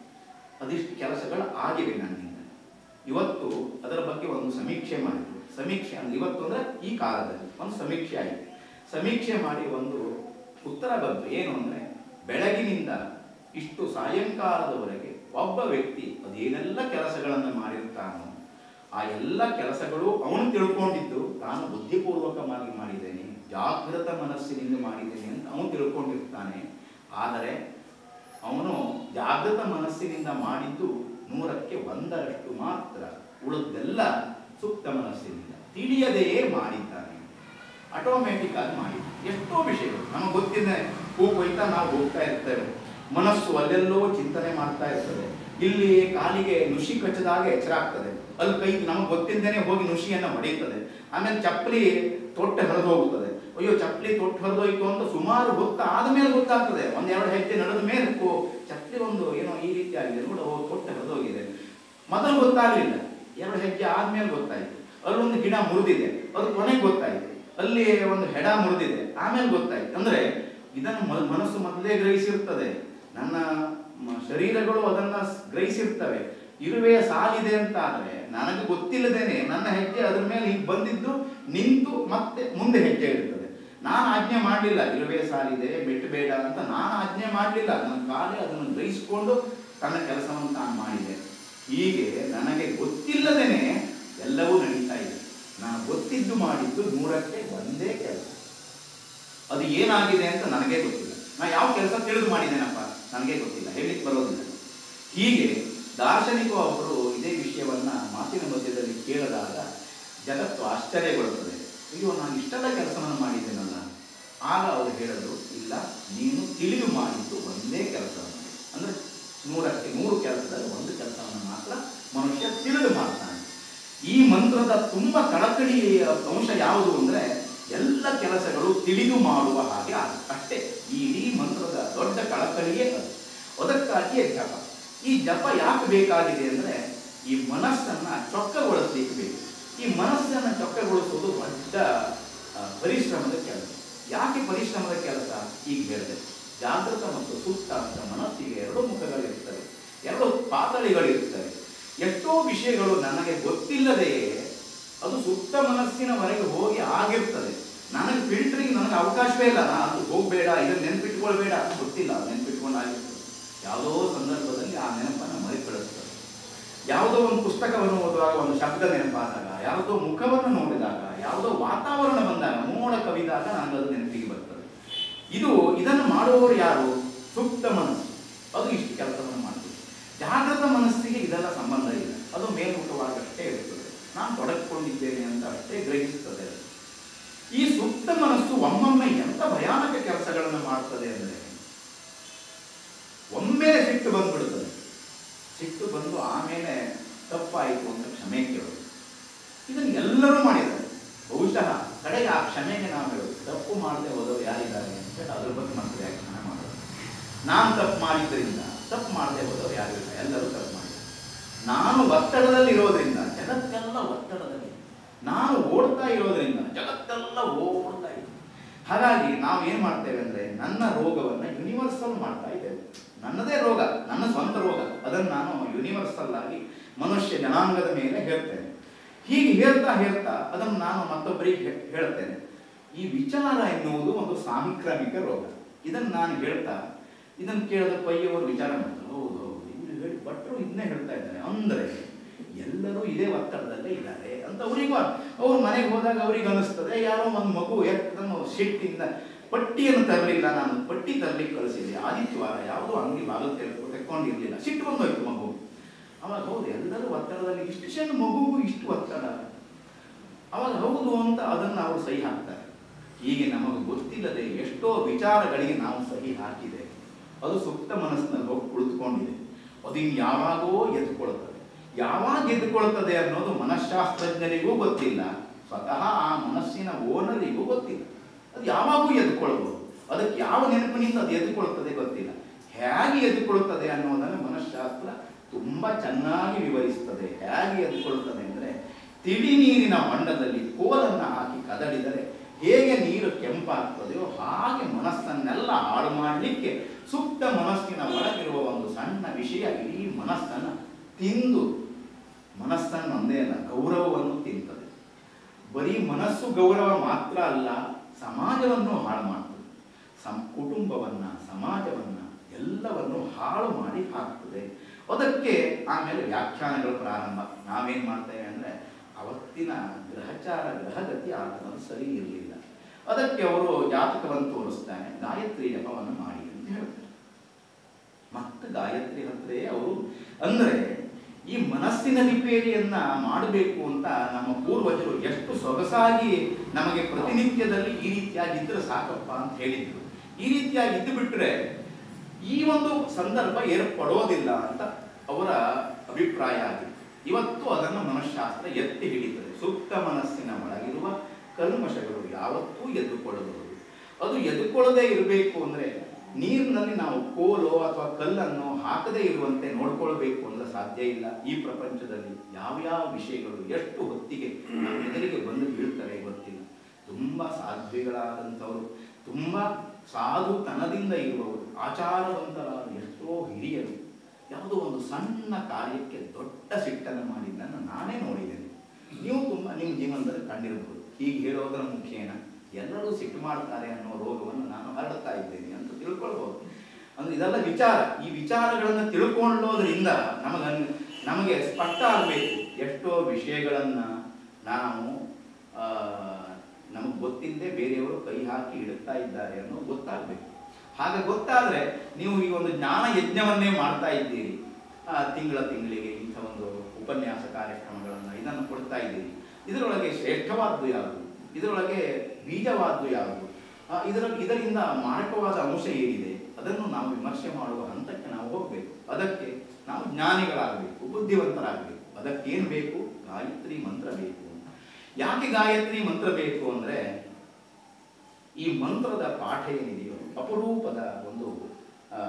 ಅದಿಷ್ಟು ಕೆಲಸಗಳು ಆಗಿವೆ ನನ್ನಿಂದ ಇವತ್ತು ಅದರ ಬಗ್ಗೆ ಒಂದು ಸಮೀಕ್ಷೆ ಮಾಡಿದ್ರು ಸಮೀಕ್ಷೆ ಅಂದ್ರೆ ಇವತ್ತು ಅಂದ್ರೆ ಈ ಕಾಲದಲ್ಲಿ ಒಂದು ಸಮೀಕ್ಷೆ ಆಯಿತು ಸಮೀಕ್ಷೆ ಮಾಡಿ ಒಂದು ಉತ್ತರ ಬಂತು ಏನು ಅಂದ್ರೆ ಬೆಳಗಿನಿಂದ ಇಷ್ಟು ಸಾಯಂಕಾಲದವರೆಗೆ ಒಬ್ಬ ವ್ಯಕ್ತಿ ಅದೇನೆಲ್ಲ ಕೆಲಸಗಳನ್ನು ಮಾಡಿರ್ತಾನೋ ಆ ಎಲ್ಲ ಕೆಲಸಗಳು ಅವನು ತಿಳ್ಕೊಂಡಿದ್ದು ತಾನು ಬುದ್ಧಿಪೂರ್ವಕವಾಗಿ ಮಾಡಿದ್ದೇನೆ ಜಾಗೃತ ಮನಸ್ಸಿನಿಂದ ಮಾಡಿದ್ದೇನೆ ಅಂತ ಅವನು ತಿಳ್ಕೊಂಡಿರ್ತಾನೆ ಆದರೆ ಅವನು ಜಾಗೃತ ಮನಸ್ಸಿನಿಂದ ಮಾಡಿದ್ದು ನೂರಕ್ಕೆ ಒಂದರಷ್ಟು ಮಾತ್ರ ಉಳಿದೆಲ್ಲ ಸುಪ್ತ ಮನಸ್ಸಿನಿಂದ ತಿಳಿಯದೆಯೇ ಮಾಡಿದ್ದಾನೆ ಆಟೋಮ್ಯಾಟಿಕ್ ಆಗಿ ಮಾಡಿ ಎಷ್ಟೋ ವಿಷಯಗಳು ನಮಗೆ ಗೊತ್ತಿದೆ ಹೋಗಿ ಹೋಯ್ತಾ ನಾವು ಹೋಗ್ತಾ ಇರ್ತೇವೆ ಮನಸ್ಸು ಅಲ್ಲೆಲ್ಲೋ ಚಿಂತನೆ ಮಾಡ್ತಾ ಇರ್ತದೆ ಇಲ್ಲಿ ಕಾಲಿಗೆ ನುಷಿ ಕಚ್ಚದಾಗ ಎಚ್ಚರ ಆಗ್ತದೆ ಅಲ್ಲಿ ಕೈ ನಮಗೆ ಗೊತ್ತಿಲ್ಲದೇನೆ ಹೋಗಿ ನುಷಿಯನ್ನ ಹೊಡೆಯುತ್ತದೆ ಆಮೇಲೆ ಚಪ್ಪಲಿ ತೊಟ್ಟೆ ಹರಿದು ಹೋಗುತ್ತದೆ ಅಯ್ಯೋ ಚಪ್ಪಲಿ ತೊಟ್ಟು ಹರಿದೋಯ್ತು ಅಂತ ಸುಮಾರು ಹೊತ್ತು ಆದ್ಮೇಲೆ ಗೊತ್ತಾಗ್ತದೆ ಒಂದೆರಡು ಹೆಜ್ಜೆ ನಡೆದ ಮೇಲೆ ಓ ಚಪ್ಪಲಿ ಒಂದು ಏನೋ ಈ ರೀತಿ ಆಗಿದೆ ನೋಡು ಓ ತೊಟ್ಟೆ ಹರಿದೋಗಿದೆ ಮೊದಲು ಗೊತ್ತಾಗ್ಲಿಲ್ಲ ಎರಡು ಹೆಜ್ಜೆ ಆದ್ಮೇಲೆ ಗೊತ್ತಾಯ್ತು ಅಲ್ಲೊಂದು ಗಿಡ ಮುರಿದಿದೆ ಅದು ಕೊನೆಗೆ ಗೊತ್ತಾಯ್ತು ಅಲ್ಲಿ ಒಂದು ಹೆಡ ಮುರಿದಿದೆ ಆಮೇಲೆ ಗೊತ್ತಾಯ್ತು ಅಂದ್ರೆ ಇದನ್ನು ಮ- ಮನಸ್ಸು ಮೊದಲೇ ಗ್ರಹಿಸಿರ್ತದೆ ನನ್ನ ಮ- ಶರೀರಗಳು ಅದನ್ನ ಸ್- ಗ್ರಹಿಸಿರ್ತವೆ ಇರುವೆಯ ಸಾಲಿದೆ ಅಂತ ಆದ್ರೆ ನನಗೆ ಗೊತ್ತಿಲ್ಲದೇನೆ ನನ್ನ ಹೆಜ್ಜೆ ಅದ್ರ ಮೇಲೆ ಹೀಗೆ ಬಂದಿದ್ದು ನಿಂತು ಮತ್ತೆ ಮುಂದೆ ಹೆಜ್ಜೆ ಇರ್ತದೆ ನಾನು ಆಜ್ಞೆ ಮಾಡಲಿಲ್ಲ ಇರುವೆ ಸಾಲಿದೆ ಬಿಟ್ಟು ಬೇಡ ಅಂತ ನಾನು ಆಜ್ಞೆ ಮಾಡಲಿಲ್ಲ ನನ್ನ ಕಾಲೇ ಅದನ್ನು ಗ್ರಹಿಸಿಕೊಂಡು ತನ್ನ ಕೆಲಸವನ್ನು ತಾನು ಮಾಡಿದೆ ಹೀಗೆ ನನಗೆ ಗೊತ್ತಿಲ್ಲದೇನೆ ಎಲ್ಲವೂ ನಡೀತಾ ಇದೆ ನಾನು ಗೊತ್ತಿದ್ದು ಮಾಡಿದ್ದು ನೂರಕ್ಕೆ ಒಂದೇ ಕೆಲಸ ಅದು ಏನಾಗಿದೆ ಅಂತ ನನಗೆ ಗೊತ್ತಿಲ್ಲ ನಾ ಯಾವ ಕೆಲಸ ತಿಳಿದು ಮಾಡಿದ್ದೇನಪ್ಪ ನನಗೆ ಗೊತ್ತಿಲ್ಲ ಹೇಳಲಿಕ್ಕೆ ಬರೋದಿಲ್ಲ ಹೀಗೆ ದಾರ್ಶನಿಕ ಒಬ್ಬರು ಇದೇ ವಿಷಯವನ್ನ ಮಾತಿನ ಮಧ್ಯದಲ್ಲಿ ಕೇಳಿದಾಗ ಜಗತ್ತು ಆಶ್ಚರ್ಯಗೊಳ್ಳುತ್ತದೆ ಅಯ್ಯೋ ನಾನು ಇಷ್ಟೆಲ್ಲ ಕೆಲಸವನ್ನು ಮಾಡಿದ್ದೇನಲ್ಲ ಆಗ ಅವರು ಹೇಳೋದು ಇಲ್ಲ ನೀನು ತಿಳಿದು ಮಾಡಿದ್ದು ಒಂದೇ ಕೆಲಸವನ್ನು ಅಂದ್ರೆ ನೂರಕ್ಕೆ ನೂರು ಕೆಲಸದಲ್ಲಿ ಒಂದು ಕೆಲಸವನ್ನು ಮಾತ್ರ ಮನುಷ್ಯ ತಿಳಿದು ಮಾಡ್ತಾನೆ ಈ ಮಂತ್ರದ ತುಂಬಾ ಕಳಕಳಿಯ ಅಂಶ ಯಾವುದು ಅಂದ್ರೆ ಎಲ್ಲ ಕೆಲಸಗಳು ತಿಳಿದು ಮಾಡುವ ಹಾಗೆ ಆಗುತ್ತೆ ಅಷ್ಟೇ ಈ ಇಡೀ ಮಂತ್ರದ ದೊಡ್ಡ ಕಳಕಳಿಯೇ ಅದು ಅದಕ್ಕಾಗಿಯೇ ಜಪ ಈ ಜಪ ಯಾಕೆ ಬೇಕಾಗಿದೆ ಅಂದ್ರೆ ಈ ಮನಸ್ಸನ್ನ ಚೊಕ್ಕಗೊಳಿಸ್ಲಿಕ್ಕೆ ಬೇಕು ಈ ಮನಸ್ಸನ್ನ ಚೊಕ್ಕಗೊಳಿಸುವುದು ದೊಡ್ಡ ಆ, ಪರಿಶ್ರಮದ ಕೆಲಸ ಯಾಕೆ ಪರಿಶ್ರಮದ ಕೆಲಸ ಈಗ ಹೇಳಿದೆ ಜಾಗೃತ ಮತ್ತು ಸುಪ್ತ ಅಂತ ಮನಸ್ಸಿಗೆ ಎರಡು ಮುಖಗಳಿರ್ತವೆ ಎರಡು ಪಾತಳಿಗಳಿರ್ತವೆ ಎಷ್ಟೋ ವಿಷಯಗಳು ನನಗೆ ಗೊತ್ತಿಲ್ಲದೆಯೇ ಅದು ಸುಪ್ತ ಮನಸ್ಸಿನವರೆಗೆ ಹೋಗಿ ಆಗಿರ್ತದೆ ನನಗೆ ಫಿಲ್ಟರಿಂಗ್ ನನಗೆ ಅವಕಾಶವೇ ಇಲ್ಲ ನಾನು ಅದು ಹೋಗಬೇಡ ಇದನ್ನು ನೆನ್ಪಿಟ್ಕೊಳ್ಬೇಡ ಅಂತ ಗೊತ್ತಿಲ್ಲ ಅದು ನೆನ್ಪಿಟ್ಕೊಂಡು ಆಗಿರ್ತದೆ ಯಾವುದೋ ಸಂದರ್ಭದಲ್ಲಿ ಆ ನೆನಪನ್ನು ಮರಿಕಳಿಸ್ತದೆ ಯಾವುದೋ ಒಂದು ಪುಸ್ತಕವನ್ನು ಓದುವಾಗ ಒಂದು ಶಬ್ದ ನೆನಪಾದಾಗ ಯಾವುದೋ ಮುಖವನ್ನು ನೋಡಿದಾಗ ಯಾವುದೋ ವಾತಾವರಣ ಬಂದಾಗ ಮೋಡ ಕವಿದಾಗ ನನಗೆ ಅದು ನೆನಪಿಗೆ ಬರ್ತದೆ ಇದು ಇದನ್ನು ಮಾಡುವವರು ಯಾರು ಸುಪ್ತ ಮನಸ್ಸು ಅದು ಇಷ್ಟು ಕೆಲಸವನ್ನು ಮಾಡ್ತದೆ ಜಾಗೃತ ಮನಸ್ಸಿಗೆ ಇದೆಲ್ಲ ಸಂಬಂಧ ಇಲ್ಲ ಅದು ಮೇಲ್ಮುಖವಾಗಷ್ಟೇ ಇರ್ತದೆ ನಾನು ತೊಡಗಿಕೊಂಡಿದ್ದೇನೆ ಅಂತ ಅಷ್ಟೇ ಗ್ರಹಿಸುತ್ತದೆ ಅದು. ಈ ಸುಪ್ತ ಮನಸ್ಸು ಒಮ್ಮೊಮ್ಮೆ ಎಂತ ಭಯಾನಕ ಕೆಲಸಗಳನ್ನು ಮಾಡ್ತದೆ ಅಂದರೆ ಒಮ್ಮೆ ಸಿಟ್ಟು ಬಂದ್ಬಿಡುತ್ತದೆ ಸಿಟ್ಟು ಬಂದು ಆಮೇಲೆ ತಪ್ಪಾಯಿತು ಅಂತ ಕ್ಷಮೆ ಕೇಳೋದು ಇದನ್ನು ಎಲ್ಲರೂ ಮಾಡಿದ್ದಾರೆ ಬಹುಶಃ ಕಡೆಗೆ ಆ ಕ್ಷಮೆಗೆ ನಾವು ಹೇಳೋದು ತಪ್ಪು ಮಾಡದೆ ಹೋದವರು ಯಾರಿದ್ದಾರೆ ಅಂತ ಹೇಳಿ ಅದ್ರ ಬಗ್ಗೆ ಮತ್ತೆ ವ್ಯಾಖ್ಯಾನ ಮಾಡೋದು ನಾನು ತಪ್ಪು ಮಾಡಿದ್ರಿಂದ ತಪ್ಪು ಮಾಡದೆ ಹೋದವರು ಯಾರು ಇಲ್ಲ ಎಲ್ಲರೂ ತಪ್ಪು ಮಾಡಿದ್ದಾರೆ ನಾನು ಒತ್ತಡದಲ್ಲಿ ಇರೋದ್ರಿಂದ ಜಗತ್ತೆಲ್ಲ ಒತ್ತಡದಲ್ಲಿ ನಾನು ಓಡ್ತಾ ಇರೋದ್ರಿಂದ ಜಗತ್ತೆಲ್ಲ ಓಡ್ತಾ ಇದೆ ಹಾಗಾಗಿ ನಾವು ಏನ್ ಮಾಡ್ತೇವೆ ಅಂದ್ರೆ ನನ್ನ ರೋಗವನ್ನ ಯೂನಿವರ್ಸಲ್ ಮಾಡ್ತಾ ಇದ್ದೇವೆ ನನ್ನದೇ ರೋಗ ನನ್ನ ಸ್ವಂತ ರೋಗ ಅದನ್ನು ನಾನು ಯೂನಿವರ್ಸಲ್ ಆಗಿ ಮನುಷ್ಯ ಜನಾಂಗದ ಮೇಲೆ ಹೇಳ್ತೇನೆ ಹೀಗೆ ಹೇಳ್ತಾ ಹೇಳ್ತಾ ಅದನ್ನು ನಾನು ಮತ್ತೊಬ್ಬರಿಗೆ ಹೇ- ಹೇಳ್ತೇನೆ ಈ ವಿಚಾರ ಎನ್ನುವುದು ಒಂದು ಸಾಂಕ್ರಾಮಿಕ ರೋಗ ಇದನ್ನು ನಾನು ಹೇಳ್ತಾ ಇದನ್ನು ಕೇಳಿದ ಪೈಯವರು ವಿಚಾರ ಮಾಡ್ತಾರೆ ಹೌದು ಹೌದು ಇವ್ರು ಹೇಳಿ ಭಟ್ರು ಇದನ್ನೇ ಹೇಳ್ತಾ ಇದ್ದಾರೆ ಅಂದರೆ ಎಲ್ಲರೂ ಇದೇ ಒತ್ತಡದಲ್ಲೇ ಇದ್ದಾರೆ ಅಂತ ಅವರಿಗೂ ಅವ್ರ ಮನೆಗೆ ಹೋದಾಗ ಅವ್ರಿಗೆ ಅನಿಸ್ತದೆ ಯಾರೋ ಒಂದು ಮಗು ಎತ್ತನ್ನು ಸಿಟ್ಟಿಂದ ಪಟ್ಟಿಯನ್ನು ತರಲಿಲ್ಲ ನಾನು ಪಟ್ಟಿ ತರಲಿಕ್ಕೆ ಕಳಿಸಿದೆ ಆದಿತ್ಯವಾರ ಯಾವುದೋ ಅಂಗಡಿ ಬಾಗಿಲು ತೆಗೆದು ತೆಕ್ಕೊಂಡಿರ್ಲಿಲ್ಲ ಸಿಟ್ಟು ಬಂದೋಯ್ತು ಮಗು ಅವಾಗ ಹೌದು ಎಲ್ಲರೂ ಒತ್ತಡದಲ್ಲಿ ಇಷ್ಟು ಸಣ್ಣ ಮಗುಗೂ ಇಷ್ಟು ಒತ್ತಡ ಅವಾಗ ಹೌದು ಅಂತ ಅದನ್ನು ಅವರು ಸಹಿ ಹಾಕ್ತಾರೆ ಹೀಗೆ ನಮಗೆ ಗೊತ್ತಿಲ್ಲದೆ ಎಷ್ಟೋ ವಿಚಾರಗಳಿಗೆ ನಾವು ಸಹಿ ಹಾಕಿದೆ ಅದು ಸುಪ್ತ ಮನಸ್ಸಿನಲ್ಲಿ ಹೋಗಿ ಕುಳಿತುಕೊಂಡಿದೆ ಅದು ಇನ್ನು ಯಾವಾಗೋ ಎದ್ದುಕೊಳ್ತದೆ ಯಾವಾಗ ಎದ್ದುಕೊಳ್ತದೆ ಅನ್ನೋದು ಮನಃಶಾಸ್ತ್ರಜ್ಞರಿಗೂ ಗೊತ್ತಿಲ್ಲ ಸ್ವತಃ ಆ ಮನಸ್ಸಿನ ಓನರಿಗೂ ಗೊತ್ತಿಲ್ಲ ಅದು ಯಾವಾಗೂ ಎದ್ದುಕೊಳ್ಬೋದು ಅದಕ್ಕೆ ಯಾವ ನೆನಪಿನಿಂದ ಅದು ಎದ್ದುಕೊಳ್ತದೆ ಗೊತ್ತಿಲ್ಲ ಹೇಗೆ ಎದ್ದುಕೊಳ್ತದೆ ಅನ್ನೋದನ್ನು ಮನಃಶಾಸ್ತ್ರ ತುಂಬಾ ಚೆನ್ನಾಗಿ ವಿವರಿಸ್ತದೆ ಹೇಗೆ ಎದ್ದುಕೊಳ್ತದೆ ಅಂದರೆ ತಿಳಿ ನೀರಿನ ಹೊಂಡದಲ್ಲಿ ಕೋಲನ್ನು ಹಾಕಿ ಕದಡಿದರೆ ಹೇಗೆ ನೀರು ಕೆಂಪಾಗ್ತದೆಯೋ ಹಾಗೆ ಮನಸ್ಸನ್ನೆಲ್ಲ ಹಾಳು ಮಾಡಲಿಕ್ಕೆ ಸುಪ್ತ ಮನಸ್ಸಿನ ಒಳಗಿರುವ ಒಂದು ಸಣ್ಣ ವಿಷಯ ಇಡೀ ಮನಸ್ಸನ್ನು ತಿಂದು ಮನಸ್ಸನ್ನು ಒಂದೇ ಅಲ್ಲ ಗೌರವವನ್ನು ತಿಂತದೆ ಬರೀ ಮನಸ್ಸು ಗೌರವ ಮಾತ್ರ ಅಲ್ಲ ಸಮಾಜವನ್ನು ಹಾಳು ಮಾಡ್ತದೆ ಸಂ ಕುಟುಂಬವನ್ನ ಸಮಾಜವನ್ನ ಎಲ್ಲವನ್ನು ಹಾಳು ಮಾಡಿ ಹಾಕ್ತದೆ ಅದಕ್ಕೆ ಆಮೇಲೆ ವ್ಯಾಖ್ಯಾನಗಳು ಪ್ರಾರಂಭ ನಾವೇನ್ ಮಾಡ್ತೇವೆ ಅಂದ್ರೆ ಅವತ್ತಿನ ಗ್ರಹಚಾರ ಗ್ರಹಗತಿ ಆತನದು ಸರಿ ಇರಲಿಲ್ಲ ಅದಕ್ಕೆ ಅವರು ಜಾತಕವನ್ನು ತೋರಿಸ್ತಾನೆ ಗಾಯತ್ರಿ ಜಪವನ್ನು ಮಾಡಿ ಅಂತ ಹೇಳ್ತಾರೆ ಮತ್ತೆ ಗಾಯತ್ರಿ ಹತ್ರ ಅವರು ಅಂದ್ರೆ ಈ ಮನಸ್ಸಿನ ರಿಪೇರಿಯನ್ನ ಮಾಡಬೇಕು ಅಂತ ನಮ್ಮ ಪೂರ್ವಜರು ಎಷ್ಟು ಸೊಗಸಾಗಿ ನಮಗೆ ಪ್ರತಿನಿತ್ಯದಲ್ಲಿ ಈ ರೀತಿಯಾಗಿದ್ರೆ ಸಾಕಪ್ಪ ಅಂತ ಹೇಳಿದ್ರು ಈ ರೀತಿಯಾಗಿ ಇದ್ದು ಬಿಟ್ರೆ ಈ ಒಂದು ಸಂದರ್ಭ ಏರ್ಪಡೋದಿಲ್ಲ ಅಂತ ಅವರ ಅಭಿಪ್ರಾಯ ಆಗಿತ್ತು ಇವತ್ತು ಅದನ್ನು ಮನಃಶಾಸ್ತ್ರ ಎತ್ತಿ ಹಿಡಿತದೆ ಸೂಕ್ತ ಮನಸ್ಸಿನ ಒಳಗಿರುವ ಕಲ್ಮಶಗಳು ಯಾವತ್ತೂ ಎದ್ದುಕೊಳ್ಳಬಹುದು ಅದು ಎದ್ದುಕೊಳ್ಳದೇ ಇರಬೇಕು ಅಂದ್ರೆ ನೀರಿನಲ್ಲಿ ನಾವು ಕೋಲು ಅಥವಾ ಕಲ್ಲನ್ನು ಹಾಕದೇ ಇರುವಂತೆ ನೋಡ್ಕೊಳ್ಬೇಕು ಅಂದ್ರೆ ಸಾಧ್ಯ ಇಲ್ಲ ಈ ಪ್ರಪಂಚದಲ್ಲಿ ಯಾವ್ಯಾವ ವಿಷಯಗಳು ಎಷ್ಟು ಹೊತ್ತಿಗೆ ನಮ್ಮ ಎದುರಿಗೆ ಬಂದು ಬೀಳ್ತವೆ ಗೊತ್ತಿಲ್ಲ ತುಂಬಾ ಸಾಧ್ವಿಗಳಾದಂಥವರು ತುಂಬಾ ಸಾಧುತನದಿಂದ ಇರುವವರು ಆಚಾರವಂತರಾದ ಎಷ್ಟೋ ಹಿರಿಯರು ಯಾವುದೋ ಒಂದು ಸಣ್ಣ ಕಾರ್ಯಕ್ಕೆ ದೊಡ್ಡ ಸಿಟ್ಟನ್ನು ಮಾಡಿದ್ದನ್ನು ನಾನೇ ನೋಡಿದ್ದೇನೆ ನೀವು ತುಂಬಾ ನಿಮ್ಮ ಜೀವನದಲ್ಲಿ ಕಂಡಿರಬಹುದು ಹೀಗೆ ಹೇಳೋದರ ಮುಖೇನ ಎಲ್ಲರೂ ಸಿಟ್ಟು ಮಾಡ್ತಾರೆ ಅನ್ನೋ ರೋಗವನ್ನು ನಾನು ಹರಡ್ತಾ ಇದ್ದೇನೆ ಅಂತ ತಿಳ್ಕೊಳ್ಬಹುದು ಅಂದ್ರೆ ಇದೆಲ್ಲ ವಿಚಾರ ಈ ವಿಚಾರಗಳನ್ನು ತಿಳ್ಕೊಳ್ಳೋದ್ರಿಂದ ನಮಗ ನಮಗೆ ಸ್ಪಷ್ಟ ಆಗಬೇಕು ಎಷ್ಟೋ ವಿಷಯಗಳನ್ನ ನಾವು ಆ, ನಮಗೆ ಗೊತ್ತಿಲ್ಲದೆ ಬೇರೆಯವರು ಕೈ ಹಾಕಿ ಇಡುತ್ತಾ ಇದ್ದಾರೆ ಅನ್ನೋದು ಗೊತ್ತಾಗಬೇಕು ಹಾಗೆ ಗೊತ್ತಾದ್ರೆ ನೀವು ಈ ಒಂದು ಜ್ಞಾನ ಯಜ್ಞವನ್ನೇ ಮಾಡ್ತಾ ಇದ್ದೀರಿ ಆ, ತಿಂಗಳ ತಿಂಗಳಿಗೆ ಇಂಥ ಒಂದು ಉಪನ್ಯಾಸ ಕಾರ್ಯಕ್ರಮಗಳನ್ನು ಇದನ್ನು ಕೊಡ್ತಾ ಇದ್ದೀರಿ ಇದರೊಳಗೆ ಶ್ರೇಷ್ಠವಾದ್ದು ಯಾವುದು ಇದರೊಳಗೆ ಬೀಜವಾದ್ದು ಯಾವುದು ಆ, ಇದರ ಇದರಿಂದ ಮಾರಕವಾದ ಅಂಶ ಏನಿದೆ ಅದನ್ನು ನಾವು ವಿಮರ್ಶೆ ಮಾಡುವ ಹಂತಕ್ಕೆ ನಾವು ಹೋಗಬೇಕು ಅದಕ್ಕೆ ನಾವು ಜ್ಞಾನಿಗಳಾಗಬೇಕು ಬುದ್ಧಿವಂತರಾಗಬೇಕು ಅದಕ್ಕೇನು ಬೇಕು ಗಾಯತ್ರಿ ಮಂತ್ರ ಬೇಕು ಯಾಕೆ ಗಾಯತ್ರಿ ಮಂತ್ರ ಬೇಕು ಅಂದ್ರೆ ಈ ಮಂತ್ರದ ಪಾಠ ಏನಿದೆಯೋ ಅಪರೂಪದ ಒಂದು ಆ,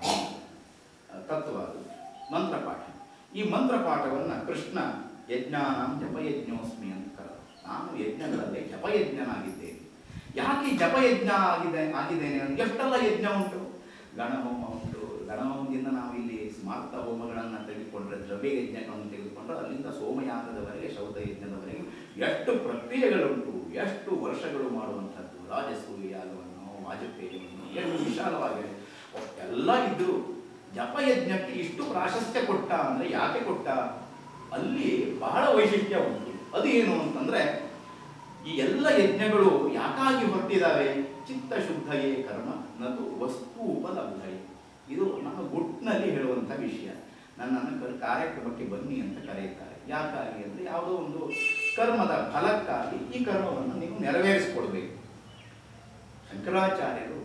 ತತ್ವ ಅದು ಮಂತ್ರ ಪಾಠ ಈ ಮಂತ್ರ ಪಾಠವನ್ನ ಕೃಷ್ಣ ಯಜ್ಞಾನಾಂ ಜಪಯಜ್ಞೋಸ್ಮಿ ಅಂತ ಕರೆದ ನಾನು ಯಜ್ಞಗಳಲ್ಲಿ ಜಪಯಜ್ಞನಾಗಿದ್ದೇನೆ ಯಾಕೆ ಜಪಯಜ್ಞ ಆಗಿದೆ ಆಗಿದ್ದೇನೆ ಅಂದ್ರೆ ಎಷ್ಟೆಲ್ಲ ಯಜ್ಞ ಉಂಟು ಗಣಹೋಮ ಉಂಟು ಗಣಹೋಮದಿಂದ ನಾವು ಇಲ್ಲಿ ಸ್ಮಾರ್ತ ಹೋಮಗಳನ್ನು ತೆಗೆದುಕೊಂಡ್ರೆ ದ್ರವ್ಯ ಯಜ್ಞಗಳನ್ನು ತೆಗೆದುಕೊಂಡ್ರೆ ಅಲ್ಲಿಂದ ಸೋಮಯಾಗದವರೆಗೆ ಶೌತ ಯಜ್ಞದವರೆಗೆ ಎಷ್ಟು ಪ್ರಕ್ರಿಯೆಗಳುಂಟು ಎಷ್ಟು ವರ್ಷಗಳು ಮಾಡುವಂಥದ್ದು ರಾಜಸೂಯ ಯಾಗವನ್ನು ವಾಜಪೇಯಿಯನ್ನು ಎಷ್ಟು ವಿಶಾಲವಾಗಿದೆ ಎಲ್ಲ ಇದ್ದು ಜಪಯಜ್ಞಕ್ಕೆ ಇಷ್ಟು ಪ್ರಾಶಸ್ತ್ಯ ಕೊಟ್ಟ ಅಂದ್ರೆ ಯಾಕೆ ಕೊಟ್ಟ ಅಲ್ಲಿ ಬಹಳ ವೈಶಿಷ್ಟ್ಯ ಉಂಟು ಅದು ಏನು ಅಂತಂದ್ರೆ ಈ ಎಲ್ಲ ಯಜ್ಞಗಳು ಯಾಕಾಗಿ ಹೊರಟಿದ್ದಾವೆ ಚಿತ್ತ ಶುದ್ಧಯೇ ಕರ್ಮ ನದು ವಸ್ತು ಉಪಲಬ್ಧಯೇ ಇದು ನಮ್ಮ ಗುಟ್ನಲ್ಲಿ ಹೇಳುವಂಥ ವಿಷಯ ನನ್ನನ್ನು ಕರ್- ಕಾರ್ಯಕ್ರಮಕ್ಕೆ ಬನ್ನಿ ಅಂತ ಕರೆಯುತ್ತಾರೆ ಯಾಕಾಗಿ ಅಂದ್ರೆ ಯಾವುದೋ ಒಂದು ಕರ್ಮದ ಫಲಕ್ಕಾಗಿ ಈ ಕರ್ಮವನ್ನು ನೀವು ನೆರವೇರಿಸಿಕೊಡ್ಬೇಕು ಶಂಕರಾಚಾರ್ಯರು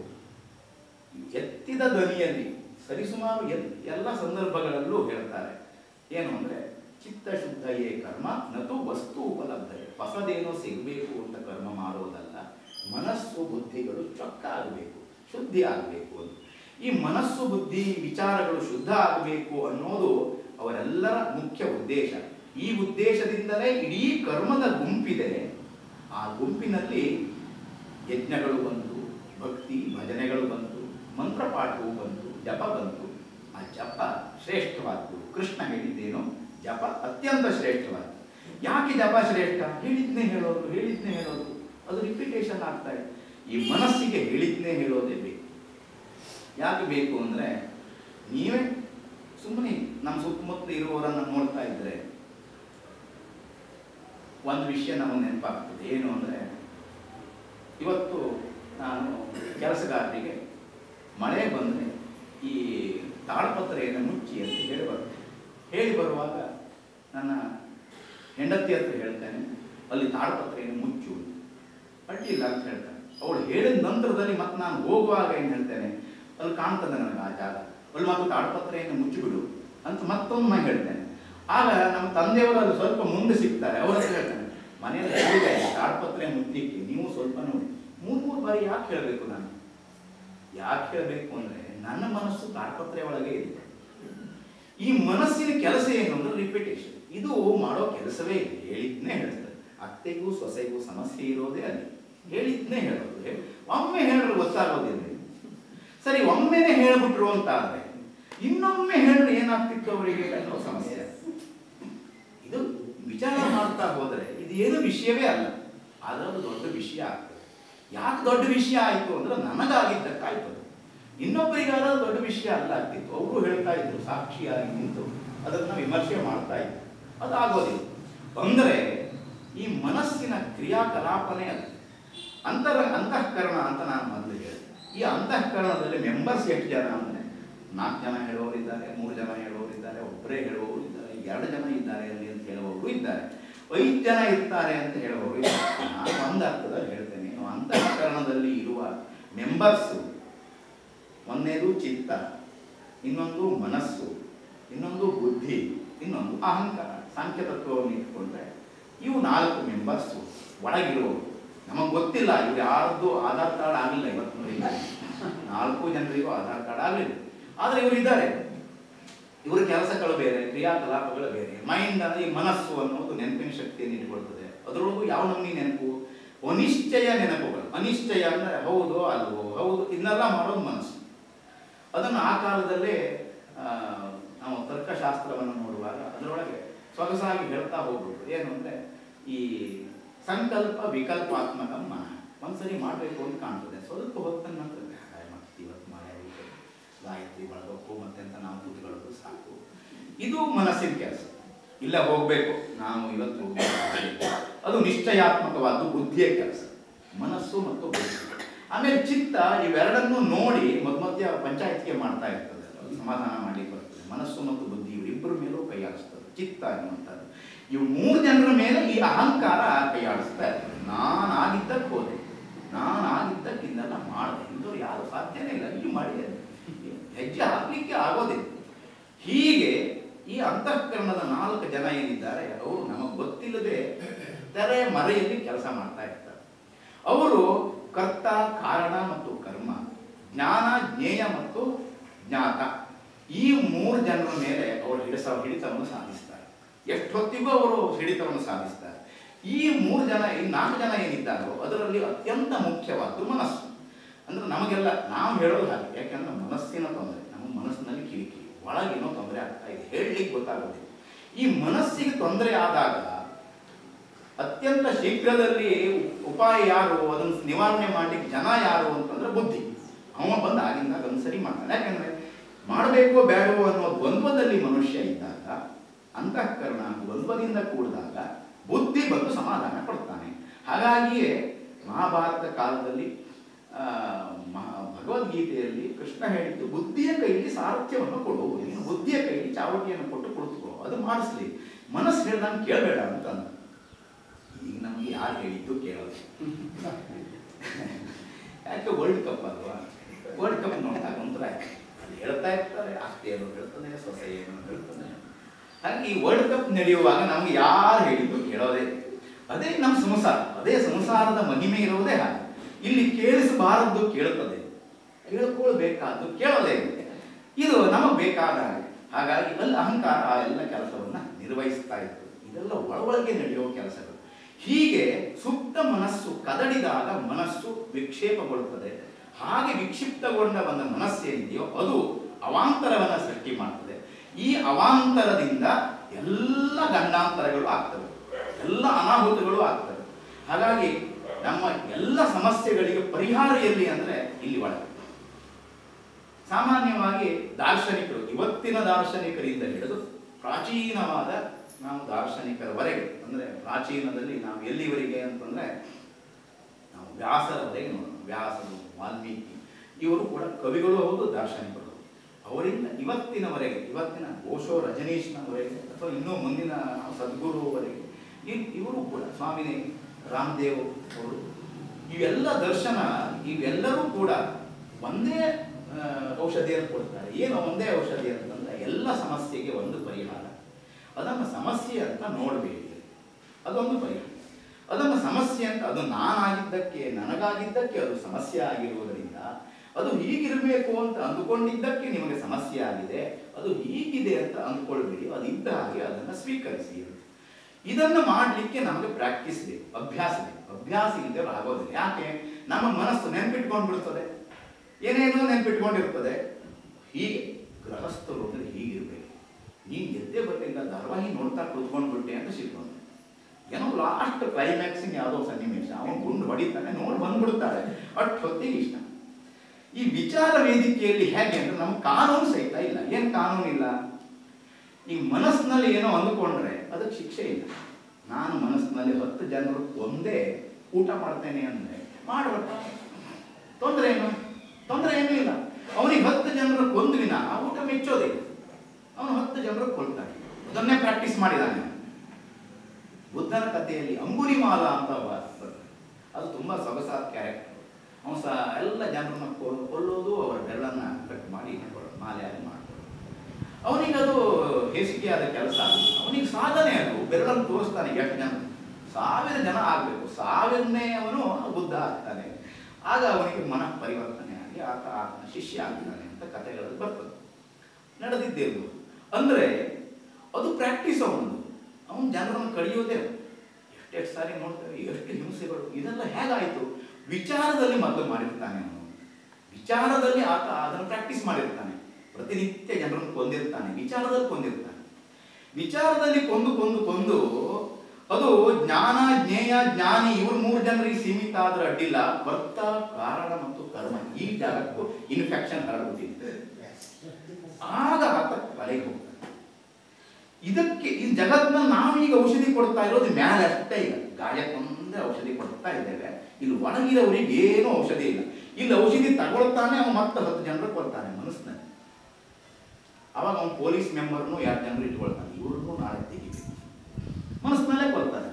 ಎತ್ತಿದ ಧ್ವನಿಯಲ್ಲಿ ಸರಿಸುಮಾರು ಎಲ್ ಎಲ್ಲ ಸಂದರ್ಭಗಳಲ್ಲೂ ಹೇಳ್ತಾರೆ ಏನು ಅಂದ್ರೆ ಚಿತ್ತ ಶುದ್ಧಯೇ ಕರ್ಮ ನತು ವಸ್ತು ಉಪಲಬ್ಧಯೇ ಹೊಸದೇನೋ ಸಿಗಬೇಕು ಅಂತ ಕರ್ಮ ಮಾಡೋದಲ್ಲ ಮನಸ್ಸು ಬುದ್ಧಿಗಳು ಚೊಕ್ಕ ಆಗಬೇಕು ಶುದ್ಧಿ ಆಗಬೇಕು ಅಂತ ಈ ಮನಸ್ಸು ಬುದ್ಧಿ ವಿಚಾರಗಳು ಶುದ್ಧ ಆಗಬೇಕು ಅನ್ನೋದು ಅವರೆಲ್ಲರ ಮುಖ್ಯ ಉದ್ದೇಶ ಈ ಉದ್ದೇಶದಿಂದಲೇ ಇಡೀ ಕರ್ಮದ ಗುಂಪಿದೆ ಆ ಗುಂಪಿನಲ್ಲಿ ಯಜ್ಞಗಳು ಬಂತು ಭಕ್ತಿ ಭಜನೆಗಳು ಬಂತು ಮಂತ್ರಪಾಠವು ಬಂತು ಜಪ ಬಂತು ಆ ಜಪ ಶ್ರೇಷ್ಠವಾದ್ದು ಕೃಷ್ಣ ಹೇಳಿದ್ದೇನು ಜಪ ಅತ್ಯಂತ ಶ್ರೇಷ್ಠವಾದ್ದು ಯಾಕೆ ಜಪ ಶ್ರೇಷ್ಠ ಹೇಳಿದ್ನೇ ಹೇಳೋದು ಹೇಳಿದ್ನೇ ಹೇಳೋದು ಅದು ರಿಪಿಟೇಷನ್ ಆಗ್ತಾ ಇದೆ ಈ ಮನಸ್ಸಿಗೆ ಹೇಳಿದ್ನೇ ಹೇಳೋದೇ ಬೇಕು ಯಾಕೆ ಬೇಕು ಅಂದರೆ ನೀವೇ ಸುಮ್ಮನೆ ನಮ್ಮ ಸುತ್ತಮುತ್ತ ಇರುವವರನ್ನು ನೋಡ್ತಾ ಇದ್ದರೆ ಒಂದು ವಿಷಯ ನಮಗೆ ನೆನಪಾಗ್ತದೆ ಏನು ಅಂದರೆ ಇವತ್ತು ನಾನು ಕೆಲಸಗಾರರಿಗೆ ಮಳೆ ಬಂದರೆ ಈ ತಾಳಪತ್ರೆಯನ್ನು ಮುಚ್ಚಿ ಅಂತ ಹೇಳಿ ಬರುತ್ತೆ ಹೇಳಿ ಬರುವಾಗ ನನ್ನ ಹೆಂಡತಿ ಹತ್ರ ಹೇಳ್ತೇನೆ ಅಲ್ಲಿ ತಾಳಪತ್ರೆಯನ್ನು ಮುಚ್ಚು ಅಡ್ಡಿಲ್ಲ ಅಂತ ಹೇಳ್ತಾನೆ ಅವಳು ಹೇಳಿದ ನಂತರದಲ್ಲಿ ಮತ್ತೆ ನಾನು ಹೋಗುವಾಗ ಏನು ಹೇಳ್ತೇನೆ ಅಲ್ಲಿ ಕಾಣ್ತದೆ ನನಗೆ ಆ ಜಾಗ ಅಲ್ಲಿ ಮತ್ತು ತಾಳಪತ್ರೆಯನ್ನು ಮುಚ್ಚಿಬಿಡು ಅಂತ ಮತ್ತೊಮ್ಮೆ ಹೇಳ್ತೇನೆ ಆಗ ನಮ್ಮ ತಂದೆಯವರು ಅಲ್ಲಿ ಸ್ವಲ್ಪ ಮುಂದೆ ಸಿಗ್ತಾರೆ ಅವ್ರ ಹತ್ರ ಹೇಳ್ತಾನೆ ಮನೆಯಲ್ಲಿ ಹೇಳಿದೆ ತಾಳಪತ್ರೆ ಮುಚ್ಚಲಿಕ್ಕೆ ನೀವು ಸ್ವಲ್ಪ ನೋಡಿ ಮೂರು ಮೂರು ಬಾರಿ ಯಾಕೆ ಹೇಳಬೇಕು ನಾನು ಯಾಕೆ ಹೇಳಬೇಕು ಅಂದರೆ ನನ್ನ ಮನಸ್ಸು ತಾಳಪತ್ರೆ ಒಳಗೆ ಇದೆ ಈ ಮನಸ್ಸಿನ ಕೆಲಸ ಏನು ಅಂದ್ರೆ ರಿಪಿಟೇಷನ್ ಇದು ಮಾಡೋ ಕೆಲಸವೇ ಇಲ್ಲ ಹೇಳಿದ್ನೇ ಹೇಳ್ತಾರೆ ಅತ್ತೆಗೂ ಸೊಸೆಗೂ ಸಮಸ್ಯೆ ಇರೋದೇ ಅಲ್ಲಿ ಹೇಳಿದ್ನೇ ಹೇಳೋದು ಹೇ- ಒಮ್ಮೆ ಹೇಳಿದ್ರೆ ಗೊತ್ತಾಗೋದಿಲ್ಲ ಸರಿ ಒಮ್ಮೆನೆ ಹೇಳ್ಬಿಟ್ರು ಅಂತ ಆದ್ರೆ ಇನ್ನೊಮ್ಮೆ ಹೇಳಿದ್ರೆ ಏನಾಗ್ತಿತ್ತು ಅವರಿಗೆ ಅನ್ನೋ ಸಮಸ್ಯೆ ಇದು ವಿಚಾರ ಮಾಡ್ತಾ ಹೋದ್ರೆ ಇದು ಏನು ವಿಷಯವೇ ಅಲ್ಲ ಆದ್ರೆ ಅದು ದೊಡ್ಡ ವಿಷಯ ಆಗ್ತದೆ ಯಾಕೆ ದೊಡ್ಡ ವಿಷಯ ಆಯ್ತು ಅಂದ್ರೆ ನನಗಾಗಿದ್ದಕ್ಕಾಯ್ತು ಅದು ಇನ್ನೊಬ್ಬರಿಗಾದ ದೊಡ್ಡ ವಿಷಯ ಅಲ್ಲ ಆಗ್ತಿತ್ತು ಅವರು ಹೇಳ್ತಾ ಇದ್ರು ಸಾಕ್ಷಿಯಾಗಿ ನಿಂತು ಅದನ್ನ ವಿಮರ್ಶೆ ಮಾಡ್ತಾ ಇದ್ರು ಅದು ಆಗೋದಿಲ್ಲ ಅಂದ್ರೆ ಈ ಮನಸ್ಸಿನ ಕ್ರಿಯಾಕಲಾಪನೆ ಅದು ಅಂತರ ಅಂತಃಕರಣ ಅಂತ ನಾನು ಮೊದಲು ಹೇಳಿದೆ ಈ ಅಂತಃಕರಣದಲ್ಲಿ ಮೆಂಬರ್ಸ್ ಎಷ್ಟು ಜನ ಅಂದರೆ ನಾಲ್ಕು ಜನ ಹೇಳುವವರಿದ್ದಾರೆ ಮೂರು ಜನ ಹೇಳುವವರಿದ್ದಾರೆ ಒಬ್ಬರೇ ಹೇಳುವವರು ಇದ್ದಾರೆ ಎರಡು ಜನ ಇದ್ದಾರೆ ಅಲ್ಲಿ ಅಂತ ಹೇಳುವವರು ಇದ್ದಾರೆ ಐದು ಜನ ಇರ್ತಾರೆ ಅಂತ ಹೇಳುವವರು ಇದ್ದಾರೆ ನಾನು ಒಂದು ಅರ್ಥದಲ್ಲಿ ಹೇಳ್ತೇನೆ ಇನ್ನು ಅಂತಃಕರಣದಲ್ಲಿ ಇರುವ ಮೆಂಬರ್ಸು ಒಂದನೇದು ಚಿತ್ತ ಇನ್ನೊಂದು ಮನಸ್ಸು ಇನ್ನೊಂದು ಬುದ್ಧಿ ಇನ್ನೊಂದು ಅಹಂಕಾರ ಸಾಂಖ್ಯ ತತ್ವವನ್ನು ಇಟ್ಕೊಂಡ್ರೆ ಇವು ನಾಲ್ಕು ಮೆಂಬರ್ಸು ಒಳಗಿರುವವರು ನಮಗೆ ಗೊತ್ತಿಲ್ಲ ಇವ್ರು ಯಾರ್ದು ಆಧಾರ್ ಕಾರ್ಡ್ ಆಗಲಿಲ್ಲ ಇವತ್ತಿನವರೆಗೆ ನಾಲ್ಕು ಜನರಿಗೂ ಆಧಾರ್ ಕಾರ್ಡ್ ಆಗಲಿಲ್ಲ ಆದರೆ ಇವರು ಇದ್ದಾರೆ ಇವರ ಕೆಲಸಗಳು ಬೇರೆ ಕ್ರಿಯಾಕಲಾಪಗಳು ಬೇರೆ ಮೈಂಡ್ ಅಂದ್ರೆ ಈ ಮನಸ್ಸು ಅನ್ನೋದು ನೆನಪಿನ ಶಕ್ತಿಯನ್ನು ಇಟ್ಕೊಳ್ತದೆ ಅದರೊಳಗೂ ಯಾವ ನಮೂನಿ ನೆನಪು ಅನಿಶ್ಚಯ ನೆನಪುಗಳು ಅನಿಶ್ಚಯ ಅಂದ್ರೆ ಹೌದು ಅಲ್ವೋ ಹೌದು ಇದನ್ನೆಲ್ಲ ಮಾಡೋದು ಮನಸ್ಸು ಅದನ್ನು ಆ ಕಾಲದಲ್ಲೇ ಆ, ನಾವು ತರ್ಕಶಾಸ್ತ್ರವನ್ನು ನೋಡುವಾಗ ಅದರೊಳಗೆ ಸೊಗಸಾಗಿ ಹೇಳ್ತಾ ಹೋಗ್ಬೇಕು ಏನು ಅಂದರೆ ಈ ಸಂಕಲ್ಪ ವಿಕಲ್ಪಾತ್ಮಕ ಮನ ಒಂದ್ಸರಿ ಮಾಡಬೇಕು ಅಂತ ಕಾಣ್ತದೆ ಸ್ವಲ್ಪ ಹೊತ್ತನ ನಂತರ ಹಾಯ್ ಮತ್ತೆ ಇವತ್ತು ಮಳೆ ಆಗಿದೆ ಗಾಯತ್ರಿ ಬಳಗಕ್ಕೂ ಮತ್ತೆ ಅಂತ ನಾವು ಕೂತ್ಕೊಳ್ಳೋದು ಸಾಕು ಇದು ಮನಸ್ಸಿನ ಕೆಲಸ ಇಲ್ಲ ಹೋಗ್ಬೇಕು ನಾವು ಇವತ್ತು ಹೋಗ್ಬೇಕು. ಅದು ನಿಶ್ಚಯಾತ್ಮಕವಾದ ಬುದ್ಧಿಯ ಕೆಲಸ ಮನಸ್ಸು ಮತ್ತು ಬುದ್ಧಿ ಆಮೇಲೆ ಚಿತ್ತ ಇವೆರಡನ್ನೂ ನೋಡಿ ಮಧ್ಯ ಮಧ್ಯ ಪಂಚಾಯತಿಗೆ ಮಾಡ್ತಾ ಇರ್ತದೆ ಅದು ಸಮಾಧಾನ ಮಾಡಿ ಬರ್ತದೆ ಮನಸ್ಸು ಮತ್ತು ಬುದ್ಧಿ ಇವರಿಬ್ಬರ ಮೇಲೂ ಕೈ ಆಡಿಸ್ತದೆ ಚಿತ್ತ ಅನ್ನುವಂಥದ್ದು ಇವು ಮೂರು ಜನರ ಮೇಲೆ ಈ ಅಹಂಕಾರ ಕೈ ಆಡಿಸ್ತಾ ಇರ್ತದೆ ನಾನು ಆಗಿದ್ದಕ್ಕೆ ಹೋದೆ ನಾನು ಆಗಿದ್ದಕ್ಕೆ ಇದನ್ನೆಲ್ಲ ಮಾಡಿದೆ ಇಂದವ್ರು ಯಾರು ಸಾಧ್ಯನೇ ಇಲ್ಲ ಇಲ್ಲಿ ಮಾಡಿದೆ ಹೆಜ್ಜೆ ಹಾಕ್ಲಿಕ್ಕೆ ಆಗೋದಿಲ್ಲ ಹೀಗೆ ಈ ಅಂತಃಕರಣದ ನಾಲ್ಕು ಜನ ಏನಿದ್ದಾರೆ ಅವರು ನಮಗೆ ಗೊತ್ತಿಲ್ಲದೆ ತೆರೆ ಮರೆಯಲ್ಲಿ ಕೆಲಸ ಮಾಡ್ತಾ ಇರ್ತಾರೆ ಅವರು ಕರ್ತ ಕಾರಣ ಮತ್ತು ಕರ್ಮ ಜ್ಞಾನ ಜ್ಞೇಯ ಮತ್ತು ಜ್ಞಾತ ಈ ಮೂರು ಜನರ ಮೇಲೆ ಅವರು ಹಿಡಿಸ ಹಿಡಿತವನ್ನು ಸಾಧಿಸ್ತಾರೆ ಎಷ್ಟೊತ್ತಿಗೂ ಅವರು ಹಿಡಿತವನ್ನು ಸಾಧಿಸ್ತಾರೆ ಈ ಮೂರು ಜನ ಈ ನಾಲ್ಕು ಜನ ಏನಿದ್ದಾರೋ ಅದರಲ್ಲಿ ಅತ್ಯಂತ ಮುಖ್ಯವಾದ್ದು ಮನಸ್ಸು ಅಂದ್ರೆ ನಮಗೆಲ್ಲ ನಾವು ಹೇಳೋದು ಹಾಗೆ ಯಾಕಂದ್ರೆ ಮನಸ್ಸಿನ ತೊಂದರೆ ನಮ್ಮ ಮನಸ್ಸಿನಲ್ಲಿ ಕಿರಿಕಿರಿ ಒಳಗೇನೋ ತೊಂದರೆ ಆಗ್ತಾ ಇದೆ ಹೇಳಲಿಕ್ಕೆ ಗೊತ್ತಾಗೋದಿಲ್ಲ ಈ ಮನಸ್ಸಿಗೆ ತೊಂದರೆ ಆದಾಗ ಅತ್ಯಂತ ಶೀಘ್ರದಲ್ಲಿ ಉಪಾಯ ಯಾರು ಅದನ್ನು ನಿವಾರಣೆ ಮಾಡ್ಲಿಕ್ಕೆ ಜನ ಯಾರು ಅಂತಂದ್ರೆ ಬುದ್ಧಿ ಅವ ಬಂದು ಆಗಿಂದ ಅದನ್ನು ಸರಿ ಮಾಡ್ತಾನೆ ಯಾಕಂದ್ರೆ ಮಾಡಬೇಕೋ ಬೇಡವೋ ಅನ್ನೋ ದ್ವಂದ್ವದಲ್ಲಿ ಮನುಷ್ಯ ಇದ್ದಾಗ ಅಂತಃಕರಣ ದ್ವಂದ್ವದಿಂದ ಕೂಡಿದಾಗ ಬುದ್ಧಿ ಬಂದು ಸಮಾಧಾನ ಕೊಡ್ತಾನೆ ಹಾಗಾಗಿಯೇ ಮಹಾಭಾರತ ಕಾಲದಲ್ಲಿ ಆ, ಮಹಾ ಭಗವದ್ಗೀತೆಯಲ್ಲಿ ಕೃಷ್ಣ ಹೇಳಿದ್ದು ಬುದ್ಧಿಯ ಕೈಯಲ್ಲಿ ಸಾರಥ್ಯವನ್ನು ಕೊಡು ನೀನು ಬುದ್ಧಿಯ ಕೈಯಲ್ಲಿ ಚಾವಟಿಯನ್ನು ಕೊಟ್ಟು ಕುಳಿತುಕೋ ಅದು ಮಾಡಿಸ್ಲಿ ಮನಸ್ಸು ಹೇಳ್ದಂಗೆ ಕೇಳಬೇಡ ಅಂತ ಅಂದ. ಈಗ ನಮಗೆ ಯಾರು ಹೇಳಿದ್ದು ಕೇಳೋದು ಯಾಕೆ ವರ್ಲ್ಡ್ ಕಪ್ ಅಲ್ವಾ ವರ್ಲ್ಡ್ ಕಪ್ ನೋಡಿದಾಗ ಒಂಥರ ಅಲ್ಲಿ ಹೇಳ್ತಾ ಇರ್ತಾರೆ ಅತ್ತೆ ಏನು ಹೇಳ್ತಾನೆ ಸೊಸೆ ಏನು ಹೇಳ್ತಾನೆ ಹಾಗೆ ಈ ವರ್ಲ್ಡ್ ಕಪ್ ನಡೆಯುವಾಗ ನಮ್ಗೆ ಯಾರು ಹೇಳಿದ್ದು ಕೇಳೋದೇ ಇಲ್ಲ. ಅದೇ ನಮ್ಮ ಸಂಸಾರ ಅದೇ ಸಂಸಾರದ ಮಹಿಮೆ ಇರೋದೇ ಹಾಗೆ ಇಲ್ಲಿ ಕೇಳಿಸಬಾರದ್ದು ಕೇಳುತ್ತದೆ ಕೇಳ್ಕೊಳ್ಬೇಕಾದ್ದು ಕೇಳೋದೇ ಇಲ್ಲ. ಇದು ನಮಗೆ ಬೇಕಾದ ಹಾಗೆ ಹಾಗಾಗಿ ಅಲ್ಲಿ ಅಹಂಕಾರ ಆ ಎಲ್ಲ ಕೆಲಸವನ್ನ ನಿರ್ವಹಿಸ್ತಾ ಇತ್ತು ಇದೆಲ್ಲ ಒಳಗೊಳಗೆ ನಡೆಯುವ ಕೆಲಸಗಳು ಹೀಗೆ ಸುಪ್ತ ಮನಸ್ಸು ಕದಡಿದಾಗ ಮನಸ್ಸು ವಿಕ್ಷೇಪಗೊಳ್ಳುತ್ತದೆ ಹಾಗೆ ವಿಕ್ಷಿಪ್ತಗೊಂಡ ಒಂದು ಮನಸ್ಸೇನಿದೆಯೋ ಅದು ಅವಾಂತರವನ್ನ ಸೃಷ್ಟಿ ಮಾಡ್ತದೆ ಈ ಅವಾಂತರದಿಂದ ಎಲ್ಲ ಗಂಡಾಂತರಗಳು ಆಗ್ತವೆ ಎಲ್ಲ ಅನಾಹುತಗಳು ಆಗ್ತವೆ ಹಾಗಾಗಿ ನಮ್ಮ ಎಲ್ಲ ಸಮಸ್ಯೆಗಳಿಗೆ ಪರಿಹಾರ ಎಲ್ಲಿ ಅಂದ್ರೆ ಇಲ್ಲಿ ಒಳಗೆ ಸಾಮಾನ್ಯವಾಗಿ ದಾರ್ಶನಿಕರು ಇವತ್ತಿನ ದಾರ್ಶನಿಕರಿಂದ ಹಿಡಿದು ಪ್ರಾಚೀನವಾದ ನಾವು ದಾರ್ಶನಿಕರವರೆಗೆ ಅಂದರೆ ಪ್ರಾಚೀನದಲ್ಲಿ ನಾವು ಎಲ್ಲಿವರೆಗೆ ಅಂತಂದರೆ ನಾವು ವ್ಯಾಸರವರೆಗೆ ನೋಡೋಣ ವ್ಯಾಸರು ವಾಲ್ಮೀಕಿ ಇವರು ಕೂಡ ಕವಿಗಳು ಹೌದು ದಾರ್ಶನಿಕರು ಹೌದು ಅವರಿಂದ ಇವತ್ತಿನವರೆಗೆ ಇವತ್ತಿನ ಓಶೋ ರಜನೀಶ್ನವರೆಗೆ ಅಥವಾ ಇನ್ನೂ ಮುಂದಿನ ಸದ್ಗುರುವರೆಗೆ ಇ- ಇವರು ಕೂಡ ಸ್ವಾಮಿ ರಾಮದೇವ್ ಅವರು ಇವೆಲ್ಲ ದರ್ಶನ ಇವೆಲ್ಲರೂ ಕೂಡ ಒಂದೇ ಆ, ಔಷಧಿಯನ್ನು ಕೊಡ್ತಾರೆ ಏನು ಒಂದೇ ಔಷಧಿ ಅಂತಂದ್ರೆ ಎಲ್ಲ ಸಮಸ್ಯೆಗೆ ಒಂದು ಪರಿಹಾರ ಅದನ್ನು ಸಮಸ್ಯೆ ಅಂತ ನೋಡಬೇಡಿ ಅದೊಂದು ಪರಿಹಾರ ಅದನ್ನು ಸಮಸ್ಯೆ ಅಂತ ಅದು ನಾನಾಗಿದ್ದಕ್ಕೆ ನನಗಾಗಿದ್ದಕ್ಕೆ ಅದು ಸಮಸ್ಯೆ ಆಗಿರುವುದರಿಂದ ಅದು ಹೀಗಿರಬೇಕು ಅಂತ ಅಂದುಕೊಂಡಿದ್ದಕ್ಕೆ ನಿಮಗೆ ಸಮಸ್ಯೆ ಆಗಿದೆ ಅದು ಹೀಗಿದೆ ಅಂತ ಅಂದ್ಕೊಳ್ಬೇಡಿ ಅದು ಇದ್ದ ಹಾಗೆ ಅದನ್ನು ಸ್ವೀಕರಿಸಿ ಇದನ್ನು ಮಾಡಲಿಕ್ಕೆ ನಮಗೆ ಪ್ರಾಕ್ಟೀಸ್ ಬೇಕು ಅಭ್ಯಾಸ ಬೇಕು ಅಭ್ಯಾಸ ಇಲ್ಲದೆ ಆಗೋದಿಲ್ಲ ಯಾಕೆ ನಮ್ಮ ಮನಸ್ಸು ನೆನ್ಪಿಟ್ಕೊಂಡು ಬಿಡ್ತದೆ ಏನೇನೋ ನೆನ್ಪಿಟ್ಕೊಂಡಿರ್ತದೆ ಹೀಗೆ ಗೃಹಸ್ಥರು ಅಂದ್ರೆ ಹೀಗಿರ್ಬೇಕು ನೀನು ಎದ್ದೆ ಬರಲಿಲ್ಲ ಧಾರಾವಾಹಿ ನೋಡ್ತಾ ಕುತ್ಕೊಂಡ್ಬಿಟ್ಟೆ ಅಂತ ಸಿಕ್ಕೊಂಡು ಏನೋ ಲಾಸ್ಟ್ ಕ್ಲೈಮ್ಯಾಕ್ಸಿಂಗ್ ಯಾವುದೋ ಸನ್ನಿವೇಶ ಅವನು ಗುಂಡು ಹೊಡಿತಾನೆ ನೋಡಿ ಬಂದ್ಬಿಡ್ತಾರೆ ಅಟ್ ಹೊತ್ತಿಗೆ ಇಷ್ಟ ಈ ವಿಚಾರ ವೇದಿಕೆಯಲ್ಲಿ ಹೇಗೆ ಅಂದ್ರೆ ನಮ್ಗೆ ಕಾನೂನು ಸಹಿತ ಇಲ್ಲ ಏನು ಕಾನೂನು ಇಲ್ಲ ಈ ಮನಸ್ಸಿನಲ್ಲಿ ಏನೋ ಅಂದುಕೊಂಡ್ರೆ ಅದಕ್ಕೆ ಶಿಕ್ಷೆ ಇಲ್ಲ ನಾನು ಮನಸ್ಸಿನಲ್ಲಿ ಹತ್ತು ಜನರು ಒಂದೇ ಊಟ ಮಾಡ್ತೇನೆ ಅಂದ್ರೆ ಮಾಡಬೇಡ ತೊಂದರೆ ಏನು ತೊಂದರೆ ಏನೂ ಇಲ್ಲ ಅವನಿಗೆ ಹತ್ತು ಜನರು ಕೊಂದ್ವಿನ ಆ ಊಟ ಮೆಚ್ಚೋದೇ ಇಲ್ಲ. ಅವನು ಹತ್ತು ಜನರು ಕೊಲ್ತಾನೆ ಅದನ್ನೇ ಪ್ರಾಕ್ಟೀಸ್ ಮಾಡಿದಾನೆ ಅವನು. ಬುದ್ಧನ ಕಥೆಯಲ್ಲಿ ಅಂಗುಲಿಮಾಲ ಅಂತ ಒಬ್ಬ ಬರ್ತದೆ. ಅದು ತುಂಬಾ ಸೊಗಸಾದ ಕ್ಯಾರೆಕ್ಟರ್ ಅವನು ಸಹ ಎಲ್ಲ ಜನರನ್ನ ಕೊ- ಕೊಲ್ಲೋದು ಅವರ ಬೆರಳನ್ನ ಕಟ್ ಮಾಡಿ ಇಟ್ಕೊಳ್ಳೋದು ಮಾಲೆ ಆಗಿ ಮಾಡ್ಕೊಳ್ಳೋದು ಅವನಿಗೆ ಅದು ಹೇಸಿಗೆಯಾದ ಕೆಲಸ ಅವನಿಗೆ ಸಾಧನೆ ಅದು ಬೆರಳನ್ನು ತೋರಿಸ್ತಾನೆ ಎಷ್ಟು ಜನ ಸಾವಿರ ಜನ ಆಗಬೇಕು ಸಾವಿರನೇ ಅವನು ಬುದ್ಧ ಆಗ್ತಾನೆ ಆಗ ಅವನಿಗೆ ಮನ ಪರಿವರ್ತನೆ ಆಗಿ ಆತ ಆತನ ಶಿಷ್ಯ ಆಗ್ತಾನೆ ಅಂತ ಕಥೆಗಳಲ್ಲಿ ಬರ್ತದೆ ನಡೆದಿದ್ದೇನು ಅಂದ್ರೆ ಅದು ಪ್ರಾಕ್ಟೀಸ್ ಅವನದು ಅವನು ಜನರನ್ನು ಕಡಿಯೋದೇ ಎಷ್ಟೆಷ್ಟು ಸಾರಿ ನೋಡ್ತೇವೆ ಎಷ್ಟು ಹಿಂಸೆಗಳು ಇದೆಲ್ಲ ಹೇಗಾಯಿತು ವಿಚಾರದಲ್ಲಿ ಮೊದಲು ಮಾಡಿರ್ತಾನೆ ಅವನು ವಿಚಾರದಲ್ಲಿ ಆತ ಅದನ್ನು ಪ್ರಾಕ್ಟೀಸ್ ಮಾಡಿರ್ತಾನೆ ಪ್ರತಿನಿತ್ಯ ಜನರನ್ನು ಕೊಂದಿರ್ತಾನೆ ವಿಚಾರದಲ್ಲಿ ಕೊಂದಿರ್ತಾನೆ ವಿಚಾರದಲ್ಲಿ ಕೊಂದು ಕೊಂದು ಕೊಂದು ಅದು ಜ್ಞಾನ ಜ್ಞೇಯ ಜ್ಞಾನಿ ಇವ್ರು ಮೂರು ಜನರಿಗೆ ಸೀಮಿತ ಆದ್ರೆ ಅಡ್ಡಿಲ್ಲ ವರ್ತ ಕಾರಣ ಮತ್ತು ಕರ್ಮ ಈ ಜಾಗಕ್ಕೂ ಇನ್ಫೆಕ್ಷನ್ ಹರಡ್ಬಿಟ್ಟಿದೆ ಆಗ ಆತ ಕಲೆಗೆ ಹೋಗ್ತಾನೆ ಇದಕ್ಕೆ ಈ ಜಗತ್ತಿನಲ್ಲಿ ನಾವು ಈಗ ಔಷಧಿ ಕೊಡ್ತಾ ಇರೋದು ಮ್ಯಾಲೆ ಅಷ್ಟೇ ಈಗ ಗಾಯಕ್ಕೊಂದೇ ಔಷಧಿ ಕೊಡ್ತಾ ಇದ್ದೇವೆ ಇಲ್ಲಿ ಒಣಗಿದವರಿಗೆ ಏನೂ ಔಷಧಿ ಇಲ್ಲ ಇಲ್ಲಿ ಔಷಧಿ ತಗೊಳ್ತಾನೆ ಅವನು ಮತ್ತೆ ಹತ್ತು ಜನರು ಕೊಡ್ತಾನೆ ಮನಸ್ಸಿನಲ್ಲಿ ಅವಾಗ ಅವನು ಪೊಲೀಸ್ ಮೆಂಬರ್ನು ಎರಡು ಜನರು ಇಟ್ಕೊಳ್ತಾನೆ ಇವ್ರನ್ನೂ ನಾಳೆ ತೆಗಿಬೇಕು ಮನಸ್ಸಿನಲ್ಲೇ ಕೊಡ್ತಾನೆ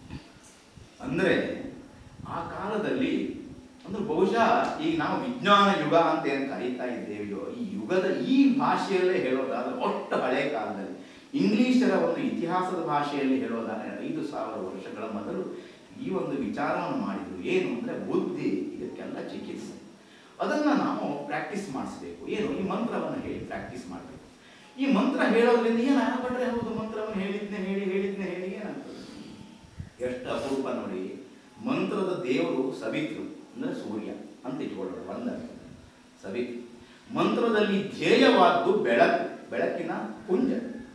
ಅಂದ್ರೆ ಆ ಕಾಲದಲ್ಲಿ ಅಂದ್ರೆ ಬಹುಶಃ ಈಗ ನಾವು ವಿಜ್ಞಾನ ಯುಗ ಅಂತ ಏನು ಕರೀತಾ ಇದ್ದೇವೆಯೋ ಈ ಯುಗದ ಈ ಭಾಷೆಯಲ್ಲೇ ಹೇಳೋದಾದ್ರೆ ಒಟ್ಟು ಹಳೆ ಕಾಲದಲ್ಲಿ ಇಂಗ್ಲಿಷರ ಒಂದು ಇತಿಹಾಸದ ಭಾಷೆಯಲ್ಲಿ ಹೇಳೋದಾದ್ರೆ ಐದು ಸಾವಿರ ವರ್ಷಗಳ ಮೊದಲು ಈ ಒಂದು ವಿಚಾರವನ್ನು ಮಾಡಿದ್ರು ಏನು ಅಂದ್ರೆ ಬುದ್ಧಿ ಇದಕ್ಕೆಲ್ಲ ಚಿಕಿತ್ಸೆ ಅದನ್ನ ನಾವು ಪ್ರಾಕ್ಟೀಸ್ ಮಾಡಿಸ್ಬೇಕು ಏನು ಈ ಮಂತ್ರವನ್ನು ಹೇಳಿ ಪ್ರಾಕ್ಟೀಸ್ ಮಾಡಬೇಕು ಈ ಮಂತ್ರ ಹೇಳೋದ್ರಿಂದ ಏನಾಗ್ಬಿಟ್ರೆ ಹೌದು ಮಂತ್ರವನ್ನು ಹೇಳಿದ್ನೆ ಹೇಳಿ ಹೇಳಿದ್ನೆ ಹೇಳಿ ಏನಾಗ್ತದೆ ಎಷ್ಟು ಅಪರೂಪ ನೋಡಿ ಮಂತ್ರದ ದೇವರು ಸವಿತೃ ಅಂದ್ರೆ ಸೂರ್ಯ ಅಂತ ಇಟ್ಕೊಳ್ಳೋದು ಒಂದರ್ಥ ಸವಿತೃ ಮಂತ್ರದಲ್ಲಿ ಧ್ಯೇಯವಾದ್ದು ಬೆಳಕು ಬೆಳಕಿನ ಪುಂಜ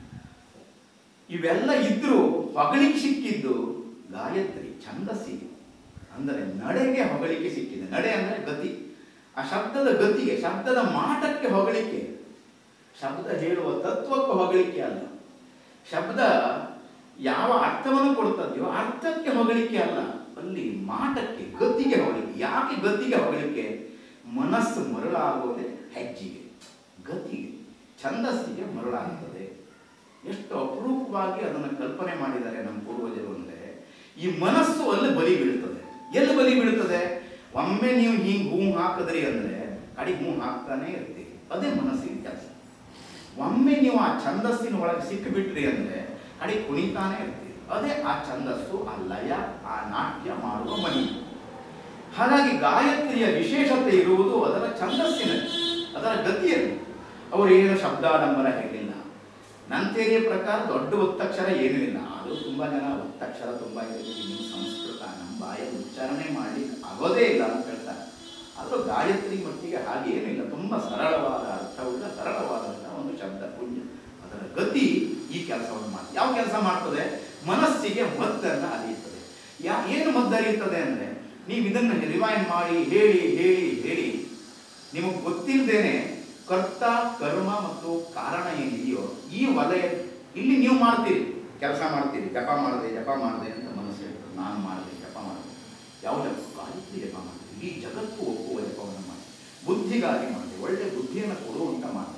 ಇವೆಲ್ಲ ಇದ್ರೂ ಹೊಗಳಿಕೆ ಸಿಕ್ಕಿದ್ದು ಗಾಯತ್ರಿ ಛಂದಸ್ಸಿಗೆ ಅಂದರೆ ನಡೆಗೆ ಹೊಗಳಿಕೆ ಸಿಕ್ಕಿದೆ ನಡೆ ಅಂದರೆ ಗತಿ ಆ ಶಬ್ದದ ಗತಿಗೆ ಶಬ್ದದ ಮಾಟಕ್ಕೆ ಹೊಗಳಿಕೆ ಶಬ್ದ ಹೇಳುವ ತತ್ವಕ್ಕೆ ಹೊಗಳಿಕೆ ಅಲ್ಲ ಶಬ್ದ ಯಾವ ಅರ್ಥವನ್ನು ಕೊಡ್ತದೆಯೋ ಅರ್ಥಕ್ಕೆ ಹೊಗಳಿಕೆ ಅಲ್ಲ ಅಲ್ಲಿ ಮಾಟಕ್ಕೆ ಗತಿಗೆ ಹೊಗಳಿಕೆ ಯಾಕೆ ಗತಿಗೆ ಹೊಗಳಿಕೆ ಮನಸ್ಸು ಮರಳಾಗೋದೆ ಹೆಜ್ಜಿಗೆ ಗತಿಗೆ ಛಂದಸ್ಸಿಗೆ ಮರಳಾಗ್ತದೆ ಎಷ್ಟು ಅಪರೂಪವಾಗಿ ಅದನ್ನು ಕಲ್ಪನೆ ಮಾಡಿದ್ದಾರೆ ನಮ್ಮ ಪೂರ್ವಜರು ಅಂದರೆ ಈ ಮನಸ್ಸು ಅಲ್ಲಿ ಬಲಿ ಬೀಳ್ತದೆ ಎಲ್ಲಿ ಬಲಿ ಬೀಳ್ತದೆ ಒಮ್ಮೆ ನೀವು ಹಿಂಗೆ ಹೂ ಹಾಕಿದ್ರಿ ಅಂದ್ರೆ ಕಡಿ ಹೂ ಹಾಕ್ತಾನೆ ಇರ್ತೀರಿ ಅದೇ ಮನಸ್ಸಿನ ಕೆಲಸ ಒಮ್ಮೆ ನೀವು ಆ ಛಂದಸ್ಸಿನ ಒಳಗೆ ಸಿಕ್ಕಿಬಿಟ್ರಿ ಅಂದ್ರೆ ಕಡಿ ಕುಣಿತಾನೆ ಇರ್ತೀರಿ ಅದೇ ಆ ಛಂದಸ್ಸು ಆ ಲಯ ಆ ನಾಟ್ಯ ಮಾಡುವ ಮನಿ ಹಾಗಾಗಿ ಗಾಯತ್ರಿಯ ವಿಶೇಷತೆ ಇರುವುದು ಅದರ ಛಂದಸ್ಸಿನಲ್ಲಿ ಅದರ ಗತಿಯಲ್ಲಿ ಅವರು ಏನು ಶಬ್ದಾಡಂಬರ ಹೇಳಿಲ್ಲ ನಂತೇರಿಯ ಪ್ರಕಾರ ದೊಡ್ಡ ಒತ್ತಕ್ಷರ ಏನೂ ಇಲ್ಲ ಆದರೂ ತುಂಬಾ ಜನ ಒತ್ತಕ್ಷರ ತುಂಬಾ ಇದೆ ನಿಮ್ಮ ಸಂಸ್ಕೃತ ನಮ್ಮ ಬಾಯಲ್ಲಿ ಉಚ್ಚಾರಣೆ ಮಾಡ್ಲಿಕ್ಕೆ ಆಗೋದೇ ಇಲ್ಲ ಅಂತ ಹೇಳ್ತಾರೆ ಆದರೂ ಗಾಯತ್ರಿ ಮಟ್ಟಿಗೆ ಹಾಗೇನೂ ಇಲ್ಲ ತುಂಬಾ ಸರಳವಾದ ಅರ್ಥವುಳ್ಳ ಸರಳವಾದಂತಹ ಒಂದು ಶಬ್ದ ಪುಣ್ಯ ಅದರ ಗತಿ ಈ ಕೆಲಸವನ್ನು ಮಾಡ್ತದೆ ಯಾವ ಕೆಲಸ ಮಾಡ್ತದೆ ಮನಸ್ಸಿಗೆ ಮದ್ದನ್ನು ಅರಿಯುತ್ತದೆ ಯಾ ಏನು ಮದ್ದು ಅರಿಯುತ್ತದೆ ಅಂದ್ರೆ ನೀವು ಇದನ್ನು ರಿವೈಂಡ್ ಮಾಡಿ ಹೇಳಿ ಹೇಳಿ ಹೇಳಿ ನಿಮಗೆ ಗೊತ್ತಿಲ್ಲದೇನೆ ಕರ್ತ ಕರ್ಮ ಮತ್ತು ಕಾರಣ ಏನಿದೆಯೋ ಈ ವಲಯ ಇಲ್ಲಿ ನೀವು ಮಾಡ್ತೀರಿ ಕೆಲಸ ಮಾಡ್ತೀರಿ ಜಪ ಮಾಡಿದೆ ಜಪ ಮಾಡಿದೆ ಅಂತ ಮನಸ್ಸು ಹೇಳ್ತದೆ ನಾನು ಮಾಡಿದೆ ಜಪ ಮಾಡಿದೆ ಯಾವ ಜಪ ಗಾಯತ್ರಿ ಜಪ ಮಾಡಿದೆ ಇಡೀ ಜಗತ್ತು ಒಪ್ಪುವ ಜಪವನ್ನು ಮಾಡಿ ಬುದ್ಧಿಗಾಗಿ ಮಾಡಿದೆ ಒಳ್ಳೆ ಬುದ್ಧಿಯನ್ನು ಕೊಡು ಅಂತ ಮಾಡಿದೆ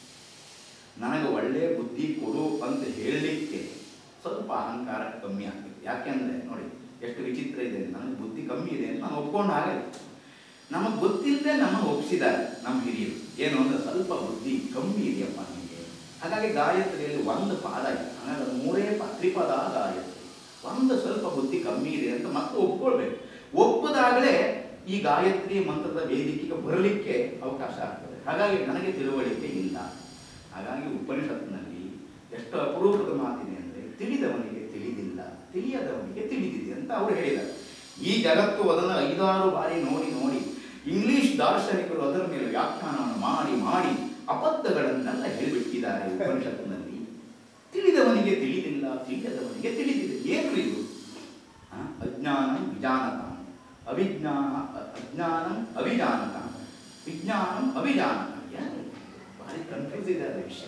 ನನಗೆ ಒಳ್ಳೆ ಬುದ್ಧಿ ಕೊಡು ಅಂತ ಹೇಳಲಿಕ್ಕೆ ಸ್ವಲ್ಪ ಅಹಂಕಾರ ಕಮ್ಮಿ ಆಗ್ತದೆ ಯಾಕೆಂದ್ರೆ ನೋಡಿ ಎಷ್ಟು ವಿಚಿತ್ರ ಇದೆ ನನಗೆ ಬುದ್ಧಿ ಕಮ್ಮಿ ಇದೆ ಅಂತ ನಾನು ಒಪ್ಕೊಂಡು ಹಾಗೆ ನಮಗೆ ಗೊತ್ತಿಲ್ಲದೆ ನಮ್ಮನ್ನು ಒಪ್ಪಿಸಿದ್ದಾರೆ ನಮ್ಮ ಹಿರಿಯರು ಏನು ಅಂದ್ರೆ ಸ್ವಲ್ಪ ಬುದ್ಧಿ ಕಮ್ಮಿ ಇದೆಯಪ್ಪ ನಿಮಗೆ ಹಾಗಾಗಿ ಗಾಯತ್ರಿಯಲ್ಲಿ ಒಂದು ಪಾದ ಇದೆ ಹಾಗಾಗಿ ಅದು ಮೂರೇ ಪ ತ್ರಿಪದ ಗಾಯತ್ರಿ ಒಂದು ಸ್ವಲ್ಪ ಬುದ್ಧಿ ಕಮ್ಮಿ ಇದೆ ಅಂತ ಮತ್ತೆ ಒಪ್ಕೊಳ್ಬೇಕು ಒಪ್ಪದಾಗಲೇ ಈ ಗಾಯತ್ರಿ ಮಂತ್ರದ ವೇದಿಕೆಗೆ ಬರಲಿಕ್ಕೆ ಅವಕಾಶ ಆಗ್ತದೆ ಹಾಗಾಗಿ ನನಗೆ ತಿಳುವಳಿಕೆ ಇಲ್ಲ ಹಾಗಾಗಿ ಉಪನಿಷತ್ನಲ್ಲಿ ಎಷ್ಟು ಅಪರೂಪದ ಮಾತಿದೆ ಅಂದರೆ ತಿಳಿದವನಿಗೆ ತಿಳಿದಿಲ್ಲ ತಿಳಿಯದವನಿಗೆ ತಿಳಿದಿದೆ ಅಂತ ಅವರು ಹೇಳಿದ್ದಾರೆ ಈ ಜಗತ್ತು ಅದನ್ನು ಐದಾರು ಬಾರಿ ನೋಡಿ ನೋಡಿ ಇಂಗ್ಲಿಷ್ ದಾರ್ಶನಿಕರು ಅದರ ಮೇಲೆ ವ್ಯಾಖ್ಯಾನವನ್ನು ಮಾಡಿ ಮಾಡಿ ಅಬದ್ಧಗಳನ್ನೆಲ್ಲ ಹೇಳಿಬಿಟ್ಟಿದ್ದಾರೆ ಉಪನಿಷತ್ತಿನಲ್ಲಿ ತಿಳಿದವನಿಗೆ ತಿಳಿದಿಲ್ಲ ತಿಳಿಯದವನಿಗೆ ತಿಳಿದಿದೆ ಏನು ಇದು ಆ, ಅಜ್ಞಾನ ವಿಜಾನತ ಅವಿಜ್ಞಾನ ಅ- ಅಜ್ಞಾನಂ ಅವಿಜಾನತ ವಿಜ್ಞಾನಂ ಅವಿಜಾನತ ಏನು? ಭಾರಿ ಕನ್ಫ್ಯೂಸ್ ಇದೆ ಅದ ವಿಷಯ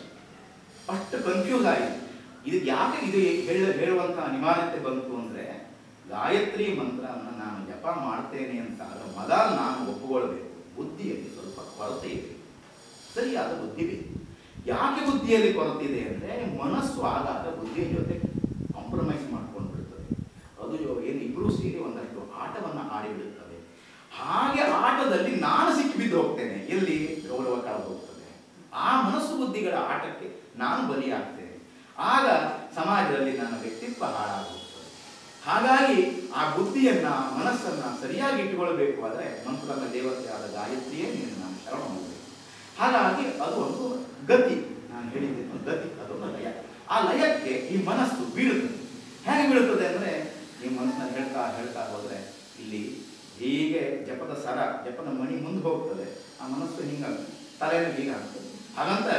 ಅಷ್ಟು ಕನ್ಫ್ಯೂಸ್ ಆಗಿದೆ ಇದಕ್ಕೆ ಯಾಕೆ ಇದು ಹೇಳ ಹೇಳುವಂತ ಅನಿವಾರ್ಯತೆ ಬಂತು ಅಂದ್ರೆ ಗಾಯತ್ರಿ ಮಂತ್ರವನ್ನು ನಾನು ಜಪ ಮಾಡ್ತೇನೆ ಅಂತ ಆದ್ರೆ ಮೊದಲು ನಾನು ಒಪ್ಪಿಕೊಳ್ಬೇಕು ಬುದ್ಧಿಯಲ್ಲಿ ಸ್ವಲ್ಪ ಕೊರತೆ ಇದೆ ಸರಿಯಾದ ಬುದ್ಧಿ ಬೇಕು ಯಾಕೆ ಬುದ್ಧಿಯಲ್ಲಿ ಕೊರತೆ ಇದೆ ಅಂದ್ರೆ ಮನಸ್ಸು ಆಗಾಗ ಬುದ್ಧಿಯ ಜೊತೆ ಕಾಂಪ್ರಮೈಸ್ ಮಾಡ್ಕೊಂಡು ಬಿಡ್ತದೆ ಅದು ಯೋ- ಏನು ಇಬ್ರು ಸೇರಿ ಒಂದಷ್ಟು ಆಟವನ್ನ ಆಡಿಬಿಡುತ್ತವೆ ಹಾಗೆ ಆಟದಲ್ಲಿ ನಾನು ಸಿಕ್ಕಿಬಿದ್ದು ಹೋಗ್ತೇನೆ ಎಲ್ಲಿ ಗೌರವ ಕಳೆದು ಹೋಗ್ತದೆ ಆ ಮನಸ್ಸು ಬುದ್ಧಿಗಳ ಆಟಕ್ಕೆ ನಾನು ಬಲಿಯಾಗ್ತೇನೆ ಆಗ ಸಮಾಜದಲ್ಲಿ ನನ್ನ ವ್ಯಕ್ತಿತ್ವ ಹಾಳಾಗುತ್ತದೆ ಹಾಗಾಗಿ ಆ ಬುದ್ಧಿಯನ್ನ ಮನಸ್ಸನ್ನ ಸರಿಯಾಗಿ ಇಟ್ಟುಕೊಳ್ಬೇಕು ಆದರೆ ಮಂತ್ರದ ದೇವತೆಯಾದ ಗಾಯತ್ರಿಯೇ ನೀನು ನಾನು ಶರಣ ಹೋಗಬೇಕು ಹಾಗಾಗಿ ಅದು ಒಂದು ಗತಿ ನಾನು ಹೇಳಿದ್ದೆ ಒಂದು ಗತಿ ಅದೊಂದು ಲಯ ಆ ಲಯಕ್ಕೆ ಈ ಮನಸ್ಸು ಬೀಳುತ್ತದೆ ಹೇಗೆ ಬೀಳುತ್ತದೆ ಅಂದ್ರೆ ಈ ಮನಸ್ಸನ್ನ ಹೇಳ್ತಾ ಹೇಳ್ತಾ ಹೋದ್ರೆ ಇಲ್ಲಿ ಹೀಗೆ ಜಪದ ಸರ ಜಪದ ಮಣಿ ಮುಂದೆ ಹೋಗ್ತದೆ ಆ ಮನಸ್ಸು ಹಿಂಗ ತಲೆಯನ್ನು ಹೀಗೆ ಆಗ್ತದೆ ಹಾಗಂತ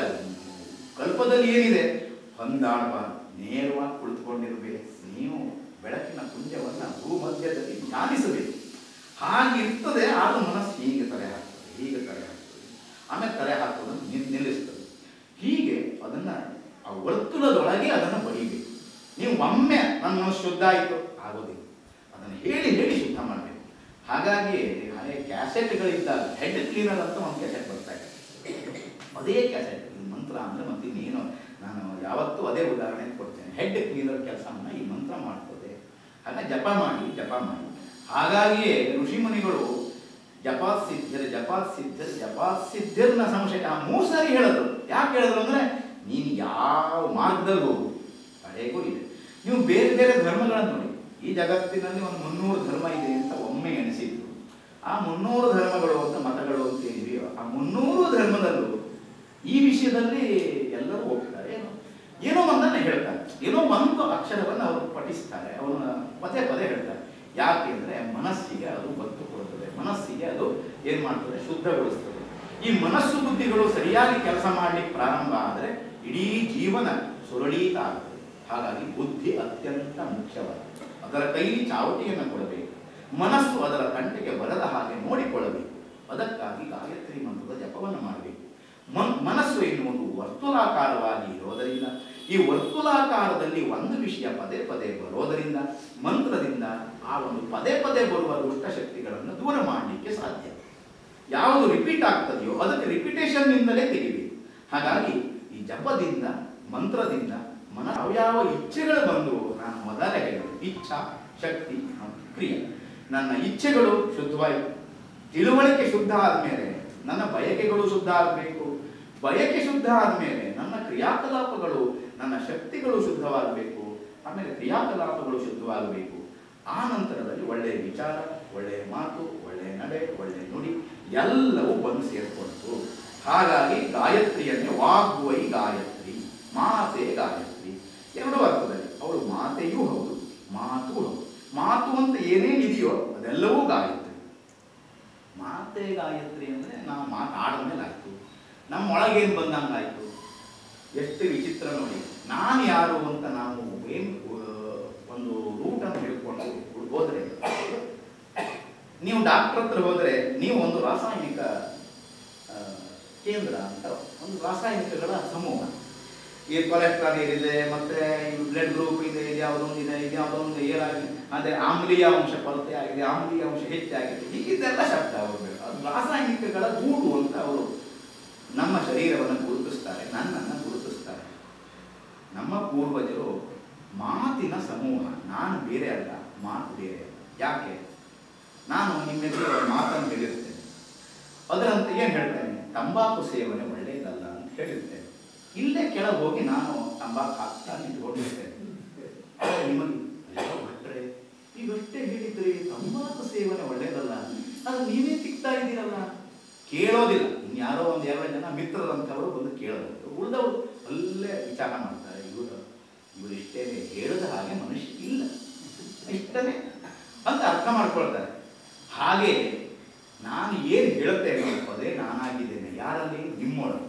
ಕಲ್ಪದಲ್ಲಿ ಏನಿದೆ ಹೊಂದಾಡಬಾರ್ದು ನೇರವಾಗಿ ಕುಳಿತುಕೊಂಡಿರಬೇಕು ನೀವು ಬೆಳಕಿನ ಪುಂಜವನ್ನ ಭೂಮಧ್ಯದಲ್ಲಿ ಧ್ಯಾನಿಸಬೇಕು ಹಾಗಿರ್ತದೆ ಆಗ ಮನಸ್ಸು ಹೀಗೆ ತಲೆ ಹಾಕ್ತದೆ ಹೀಗೆ ತಲೆ ಹಾಕ್ತದೆ ಆಮೇಲೆ ತಲೆ ಹಾಕೋದನ್ನು ನಿಲ್- ನಿಲ್ಲಿಸ್ತದೆ ಹೀಗೆ ಅದನ್ನ ಆ ವರ್ತುಲದೊಳಗೆ ಅದನ್ನು ಬಡಿಬೇಕು ನೀವು ಒಮ್ಮೆ ನನ್ನ ಮನಸ್ಸು ಶುದ್ಧ ಆಯಿತು ಆಗೋದಿಲ್ಲ ಅದನ್ನು ಹೇಳಿ ಹೇಳಿ ಶುದ್ಧ ಮಾಡಬೇಕು ಹಾಗಾಗಿ ಹಳೆ ಕ್ಯಾಸೆಟ್ಗಳಿದ್ದಾಗ ಹೆಡ್ ಕ್ಲೀನರ್ ಅಂತ ಒಂದು ಕ್ಯಾಸೆಟ್ ಬರ್ತಾ ಇದೆ ಅದೇ ಕ್ಯಾಸೆಟ್ ಈ ಮಂತ್ರ ಅಂದ್ರೆ ಮತ್ತೆ ಇನ್ನೇನು ನಾನು ಯಾವತ್ತೂ ಅದೇ ಉದಾಹರಣೆ ಕೊಡ್ತೇನೆ ಹೆಡ್ ಕ್ಲೀನರ್ ಕೆಲಸವನ್ನ ಈ ಮಂತ್ರ ಮಾಡ್ತದೆ ಹಾಗಾಗಿ ಜಪ ಮಾಡಿ ಜಪ ಮಾಡಿ ಹಾಗಾಗಿಯೇ ಋಷಿಮುನಿಗಳು ಜಪಾತ್ ಸಿದ್ಧಿರ್ ಜಪಾತ್ ಸಿದ್ಧಿರ್ ಜಪಾತ್ ಸಿದ್ಧಿರ್ನ ಸಂಶಯ ಆ ಮೂರು ಸಾರಿ ಹೇಳಿದ್ರು ಯಾಕೆ ಹೇಳಿದ್ರು ಅಂದ್ರೆ ನೀನು ಯಾವ ಮಾರ್ಗದಲ್ಲಿ ಹೋಗು ಹೇಗೂ ಇದೆ ನೀವು ಬೇರೆ ಬೇರೆ ಧರ್ಮಗಳನ್ನು ನೋಡಿ ಈ ಜಗತ್ತಿನಲ್ಲಿ ಒಂದು ಮುನ್ನೂರು ಧರ್ಮ ಇದೆ ಅಂತ ಒಮ್ಮೆ ಎಣಿಸಿದ್ರು ಆ ಮುನ್ನೂರು ಧರ್ಮಗಳು ಅಂತ ಮತಗಳು ಅಂತ ಏನಿವೆಯೋ ಆ ಮುನ್ನೂರು ಧರ್ಮದಲ್ಲೂ ಈ ವಿಷಯದಲ್ಲಿ ಎಲ್ಲರೂ ಹೋಗ್ತಾರೆ ಏನೋ ಏನೋ ಒಂದನ್ನ ಹೇಳ್ತಾರೆ ಏನೋ ಒಂದು ಅಕ್ಷರವನ್ನು ಅವರು ಪಠಿಸ್ತಾರೆ ಅವನ್ನ ಪದೇ ಪದೇ ಹೇಳ್ತಾರೆ ಯಾಕೆ ಅಂದ್ರೆ ಮನಸ್ಸಿಗೆ ಅದು ಬತ್ತು ಕೊಡುತ್ತದೆ ಮನಸ್ಸಿಗೆ ಅದು ಏನ್ ಮಾಡ್ತದೆ ಶುದ್ಧಗೊಳಿಸ್ತದೆ ಈ ಮನಸ್ಸು ಬುದ್ಧಿಗಳು ಸರಿಯಾಗಿ ಕೆಲಸ ಮಾಡ್ಲಿಕ್ಕೆ ಪ್ರಾರಂಭ ಆದರೆ ಇಡೀ ಜೀವನ ಸುರಳೀತ ಆಗ್ತದೆ ಹಾಗಾಗಿ ಬುದ್ಧಿ ಅತ್ಯಂತ ಮುಖ್ಯವಾದ ಅದರ ಕೈಲಿ ಚಾವಟಿಯನ್ನು ಕೊಡಬೇಕು ಮನಸ್ಸು ಅದರ ಕಂಟಿಗೆ ಬರದ ಹಾಗೆ ನೋಡಿಕೊಳ್ಳಬೇಕು ಅದಕ್ಕಾಗಿ ಗಾಯತ್ರಿ ಮಂತ್ರದ ಜಪವನ್ನು ಮಾಡಬೇಕು ಮನ್ ಮನಸ್ಸು ಎನ್ನುವುದು ವರ್ತುಲಾಕಾರವಾಗಿ ಇರೋದರಿಂದ ಈ ವರ್ತುಲಾಕಾರದಲ್ಲಿ ಒಂದು ವಿಷಯ ಪದೇ ಪದೇ ಬರೋದರಿಂದ ಮಂತ್ರದಿಂದ ಆ ಒಂದು ಪದೇ ಪದೇ ಬರುವ ದುಷ್ಟ ಶಕ್ತಿಗಳನ್ನು ದೂರ ಮಾಡಲಿಕ್ಕೆ ಸಾಧ್ಯ ಯಾವುದು ರಿಪೀಟ್ ಆಗ್ತದೆಯೋ ಅದಕ್ಕೆ ರಿಪಿಟೇಷನ್ ನಿಂದಲೇ ತೆಗಿಬೇಕು ಹಾಗಾಗಿ ಈ ಜಪದಿಂದ ಮಂತ್ರದಿಂದ ಮನ ಯಾವ್ಯಾವ ಇಚ್ಛೆಗಳು ಬಂದು ನಾನು ಮೊದಲೇ ಹೇಳಿದೆ ಇಚ್ಛಾ ಶಕ್ತಿ ಮತ್ತು ಕ್ರಿಯೆ ನನ್ನ ಇಚ್ಛೆಗಳು ಶುದ್ಧವಾಯಿತು ತಿಳುವಳಿಕೆ ಶುದ್ಧ ಆದ್ಮೇಲೆ ನನ್ನ ಬಯಕೆಗಳು ಶುದ್ಧ ಆಗಬೇಕು ಬಯಕೆ ಶುದ್ಧ ಆದ್ಮೇಲೆ ನನ್ನ ಕ್ರಿಯಾಕಲಾಪಗಳು ನನ್ನ ಶಕ್ತಿಗಳು ಶುದ್ಧವಾಗಬೇಕು ಆಮೇಲೆ ಕ್ರಿಯಾಕಲಾಪಗಳು ಶುದ್ಧವಾಗಬೇಕು ಆ ನಂತರದಲ್ಲಿ ಒಳ್ಳೆಯ ವಿಚಾರ ಒಳ್ಳೆಯ ಮಾತು ಒಳ್ಳೆಯ ನಡೆ ಒಳ್ಳೆಯ ನುಡಿ ಎಲ್ಲವೂ ಬಂದು ಸೇರ್ಕೊಳ್ತು ಹಾಗಾಗಿ ಗಾಯತ್ರಿಯನ್ನೇ ವಾಗ್ವೈ ಗಾಯತ್ರಿ ಮಾತೆ ಗಾಯತ್ರಿ ಎರಡೂ ಅರ್ಥದಲ್ಲಿ ಅವಳು ಮಾತೆಯೂ ಹೌದು ಮಾತು ಹೌದು ಮಾತು ಅಂತ ಏನೇನಿದೆಯೋ ಅದೆಲ್ಲವೂ ಗಾಯತ್ರಿ ಮಾತೆ ಗಾಯತ್ರಿ ಅಂದ್ರೆ ನಾವು ಮಾತಾಡಿದ ಮೇಲೆ ಆಯ್ತು ನಮ್ಮ ಒಳಗೇನು ಬಂದಂಗಾಯ್ತು ಎಷ್ಟು ವಿಚಿತ್ರ ನೋಡಿ ನಾನು ಯಾರು ಅಂತ ನಾವು ಏನು ಒಂದು ರೂಟ್ ಅನ್ನು ಹಿಡ್ಕೊಂಡು ಹೋದ್ರೆ ನೀವು ಡಾಕ್ಟರ್ ಹತ್ರ ಹೋದ್ರೆ ನೀವು ಒಂದು ರಾಸಾಯನಿಕ ಆ, ಕೇಂದ್ರ ಅಂತ ಒಂದು ರಾಸಾಯನಿಕಗಳ ಸಮೂಹ ಈ ಕೊಲೆಸ್ಟ್ರಾಲ್ ಏನಿದೆ ಮತ್ತೆ ಬ್ಲಡ್ ಗ್ರೂಪ್ ಇದೆ ಇದು ಯಾವುದೊಂದು ಇದೆ ಇದು ಯಾವುದೊಂದು ಏನಾಗಿದೆ ಅಂದರೆ ಆಮ್ಲೀಯ ಅಂಶ ಕೊರತೆ ಆಗಿದೆ ಆಮ್ಲೀಯ ಅಂಶ ಹೆಚ್ಚಾಗಿದೆ ಹೀಗಿದ್ದೆಲ್ಲ ಶಬ್ದ ಅವರು ಬೇಡ. ಅದು ರಾಸಾಯನಿಕಗಳ ಗೂಡು ಅಂತ ಅವರು ನಮ್ಮ ಶರೀರವನ್ನು ಗುರುತಿಸ್ತಾರೆ ನನ್ನನ್ನು ಗುರುತಿಸ್ತಾರೆ ನಮ್ಮ ಪೂರ್ವಜರು ಮಾತಿನ ಸಮೂಹ ನಾನು ಬೇರೆ ಅಲ್ಲ ಮಾತು ಬೇರೆ ಅಲ್ಲ ಯಾಕೆ ನಾನು ನಿಮ್ಮೆದುರು ಒಂದು ಮಾತನ್ನು ಹೇಳಿರ್ತೇನೆ ಅದರಂತೆ ಏನು ಹೇಳ್ತೇನೆ ತಂಬಾಕು ಸೇವನೆ ಒಳ್ಳೆಯದಲ್ಲ ಅಂತ ಹೇಳಿರ್ತೇನೆ ಇಲ್ಲೇ ಕೆಳಗೆ ಹೋಗಿ ನಾನು ತಂಬಾಕು ಹಾಕ್ತಾ ನಿಂತ್ಕೊಂಡಿರ್ತೇನೆ ಆಗ ನಿಮಗೆ ಅಯ್ಯೋ ಭಟ್ರೆ ನೀವಷ್ಟೇ ಹೇಳಿದ್ರಿ ತಂಬಾಕು ಸೇವನೆ ಒಳ್ಳೆಯದಲ್ಲ ಅದು ನೀವೇ ತಿಕ್ತಾ ಇದ್ದೀರಲ್ಲ ಕೇಳೋದಿಲ್ಲ ಇನ್ಯಾರೋ ಒಂದು ಎರಡು ಜನ ಮಿತ್ರರಂಥವರು ಬಂದು ಕೇಳಬಹುದು ಉಳಿದವರು ಅಲ್ಲೇ ವಿಚಾರ ಮಾಡ್ತಾರೆ ಇವರು ಇವರು ಇಷ್ಟೇ ಹೇಳಿದ ಹಾಗೆ ಮನುಷ್ಯ ಇಲ್ಲ ಇಷ್ಟನೇ ಅಂತ ಅರ್ಥ ಮಾಡ್ಕೊಳ್ತಾರೆ ಹಾಗೆ ನಾನು ಏನು ಹೇಳುತ್ತೇನೆ ಅದೇ ನಾನಾಗಿದ್ದೇನೆ ಯಾರಲ್ಲಿ ನಿಮ್ಮೊಳಗು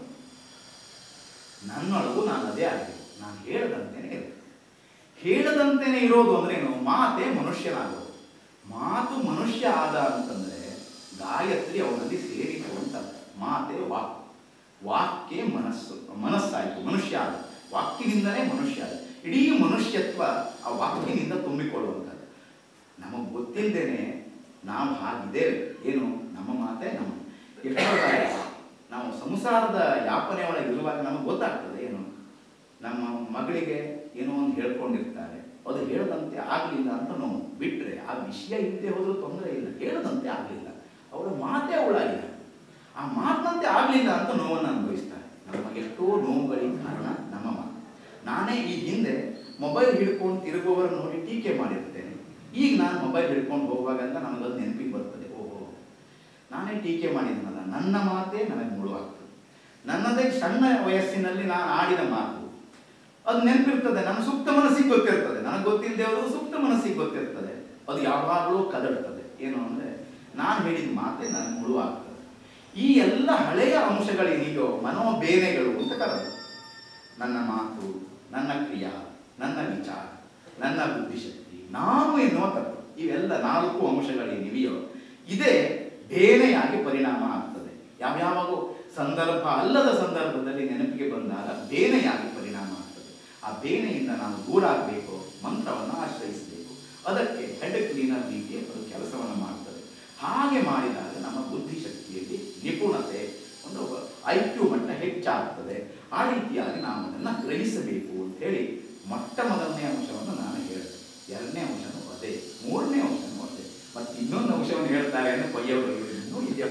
ನನ್ನೊಳಗು ನಾನು ಅದೇ ಆಗಿದೆ ನಾನು ಹೇಳದಂತೆಯೇ ಇರುತ್ತೆ ಹೇಳದಂತೆಯೇ ಇರೋದು ಅಂದ್ರೆ ಏನು ಮಾತೆ ಮನುಷ್ಯನಾಗೋದು ಮಾತು ಮನುಷ್ಯ ಆದ ಅಂತಂದ್ರೆ ಗಾಯತ್ರಿ ಅವನಲ್ಲಿ ಸೇರಿತು ಅಂತ ಅರ್ಥ. ಮಾತೆ ವಾಕ್ ವಾಕ್ಯೇ ಮನಸ್ಸು ಮನಸ್ಸಾಯಿತು ಮನುಷ್ಯ ಆದ ವಾಕ್ಯದಿಂದಲೇ ಮನುಷ್ಯ ಆದ ಇಡೀ ಮನುಷ್ಯತ್ವ ಆ ವಾಕ್ಯನಿಂದ ತುಂಬಿಕೊಳ್ಳುವಂಥದ್ದು ನಮಗೆ ಗೊತ್ತಿಲ್ಲದೇನೆ ನಾವು ಹಾಗಿದ್ದೇವೆ ಏನು ನಮ್ಮ ಮಾತೆ ನಮ್ಮ ಎಷ್ಟೋ ಬಾರಿ ನಾವು ಸಂಸಾರದ ಯಾಪನೆ ಒಳಗೆ ಇರುವಾಗ ನಮಗೆ ಗೊತ್ತಾಗ್ತದೆ ಏನು ನಮ್ಮ ಮಗಳಿಗೆ ಏನೋ ಒಂದು ಹೇಳ್ಕೊಂಡಿರ್ತಾರೆ ಅದು ಹೇಳದಂತೆ ಆಗಲಿಲ್ಲ ಅಂತ ನಾವು ಬಿಟ್ಟರೆ ಆ ವಿಷಯ ಇಲ್ಲದೆ ಹೋದ್ರೂ ತೊಂದರೆ ಇಲ್ಲ ಹೇಳದಂತೆ ಆಗಲಿಲ್ಲ ಅವಳ ಮಾತೇ ಅವಳಾಗಿಲ್ಲ ಆ ಮಾತಿನಂತೆ ಆಗಲಿಲ್ಲ ಅಂತ ನೋವನ್ನು ಅನುಭವಿಸ್ತಾರೆ ನಮ್ಮ ಎಷ್ಟೋ ನೋವುಗಳಿಗೆ ಕಾರಣ ನಮ್ಮ ಮಾತು ನಾನೇ ಈ ಹಿಂದೆ ಮೊಬೈಲ್ ಹಿಡ್ಕೊಂಡು ತಿರುಗುವವರನ್ನು ನೋಡಿ ಟೀಕೆ ಮಾಡಿರ್ತೇನೆ ಈಗ ನಾನು ಮೊಬೈಲ್ ಹಿಡ್ಕೊಂಡು ಹೋಗುವಾಗಂತ ನನಗದು ನೆನಪಿಗೆ ಬರ್ತದೆ ಓಹೋ ನಾನೇ ಟೀಕೆ ಮಾಡಿದ್ನಲ್ಲ ನನ್ನ ಮಾತೇ ನನಗೆ ಮುಳುವಾಗ್ತದೆ ನನ್ನದೇ ಸಣ್ಣ ವಯಸ್ಸಿನಲ್ಲಿ ನಾನು ಆಡಿದ ಮಾತು ಅದು ನೆನಪಿರ್ತದೆ ನನ್ನ ಸುಪ್ತ ಮನಸ್ಸಿಗೆ ಗೊತ್ತಿರ್ತದೆ ನನಗೆ ಗೊತ್ತಿಲ್ಲದೆ ಹೋದ್ರು ಸುಪ್ತ ಮನಸ್ಸಿಗೆ ಗೊತ್ತಿರ್ತದೆ ಅದು ಯಾವಾಗಲೂ ಕದಡ್ತದೆ ಏನು ಅಂದರೆ ನಾನು ಹೇಳಿದ ಮಾತೇ ನನಗೆ ಮುಳುವಾಗ್ತದೆ ಈ ಎಲ್ಲ ಹಳೆಯ ಅಂಶಗಳೇನಿದೆಯೋ ಮನೋಬೇನೆಗಳು ಅಂತ ಕರೆದು ನನ್ನ ಮಾತು ನನ್ನ ಕ್ರಿಯಾ ನನ್ನ ವಿಚಾರ ನನ್ನ ಬುದ್ಧಿಶಕ್ತಿ ನಾನು ಎನ್ನುವ ತತ್ವ ಇವೆಲ್ಲ ನಾಲ್ಕು ಅಂಶಗಳೇನಿವೆಯೋ ಇದೇ ಬೇನೆಯಾಗಿ ಪರಿಣಾಮ ಆಗ್ತದೆ ಯಾವ್ಯಾವಾಗೂ ಸಂದರ್ಭ ಅಲ್ಲದ ಸಂದರ್ಭದಲ್ಲಿ ನೆನಪಿಗೆ ಬಂದಾಗ ಬೇನೆಯಾಗಿ ಪರಿಣಾಮ ಆಗ್ತದೆ ಆ ಬೇನೆಯಿಂದ ನಾವು ದೂರ ಆಗಬೇಕು ಮಂತ್ರವನ್ನು ಆಶ್ರಯಿಸಬೇಕು ಅದಕ್ಕೆ ಹೆಡ್ ಕ್ಲೀನರ್ ರೀತಿಯ ಅದು ಕೆಲಸವನ್ನು ಮಾಡ್ತದೆ ಹಾಗೆ ಮಾಡಿದಾಗ ನಮ್ಮ ಬುದ್ಧಿಶಕ್ತಿಯಲ್ಲಿ ನಿಪುಣತೆ ಒಂದು ಐ ಕ್ಯೂ ಮಟ್ಟ ಹೆಚ್ಚಾಗ್ತದೆ ಆ ರೀತಿಯಾಗಿ ನಾವು ಅದನ್ನು ಗ್ರಹಿಸಬೇಕು ಅಂತ ಹೇಳಿ ಮೊಟ್ಟ ಮೊದಲನೇ ಅಂಶವನ್ನು ನಾನು ಹೇಳಿದೆ ಎರಡನೇ ಅಂಶನೂ ಅದೇ ಮೂರನೇ ಅಂಶನೂ ಅದೇ ಮತ್ತೆ ಇನ್ನೊಂದು ಅಂಶವನ್ನು ಹೇಳ್ತಾರೆ ಅಂದ್ರೆ ಕೊಯ್ಯವರು ಇನ್ನೂ ಇದೆಯಾ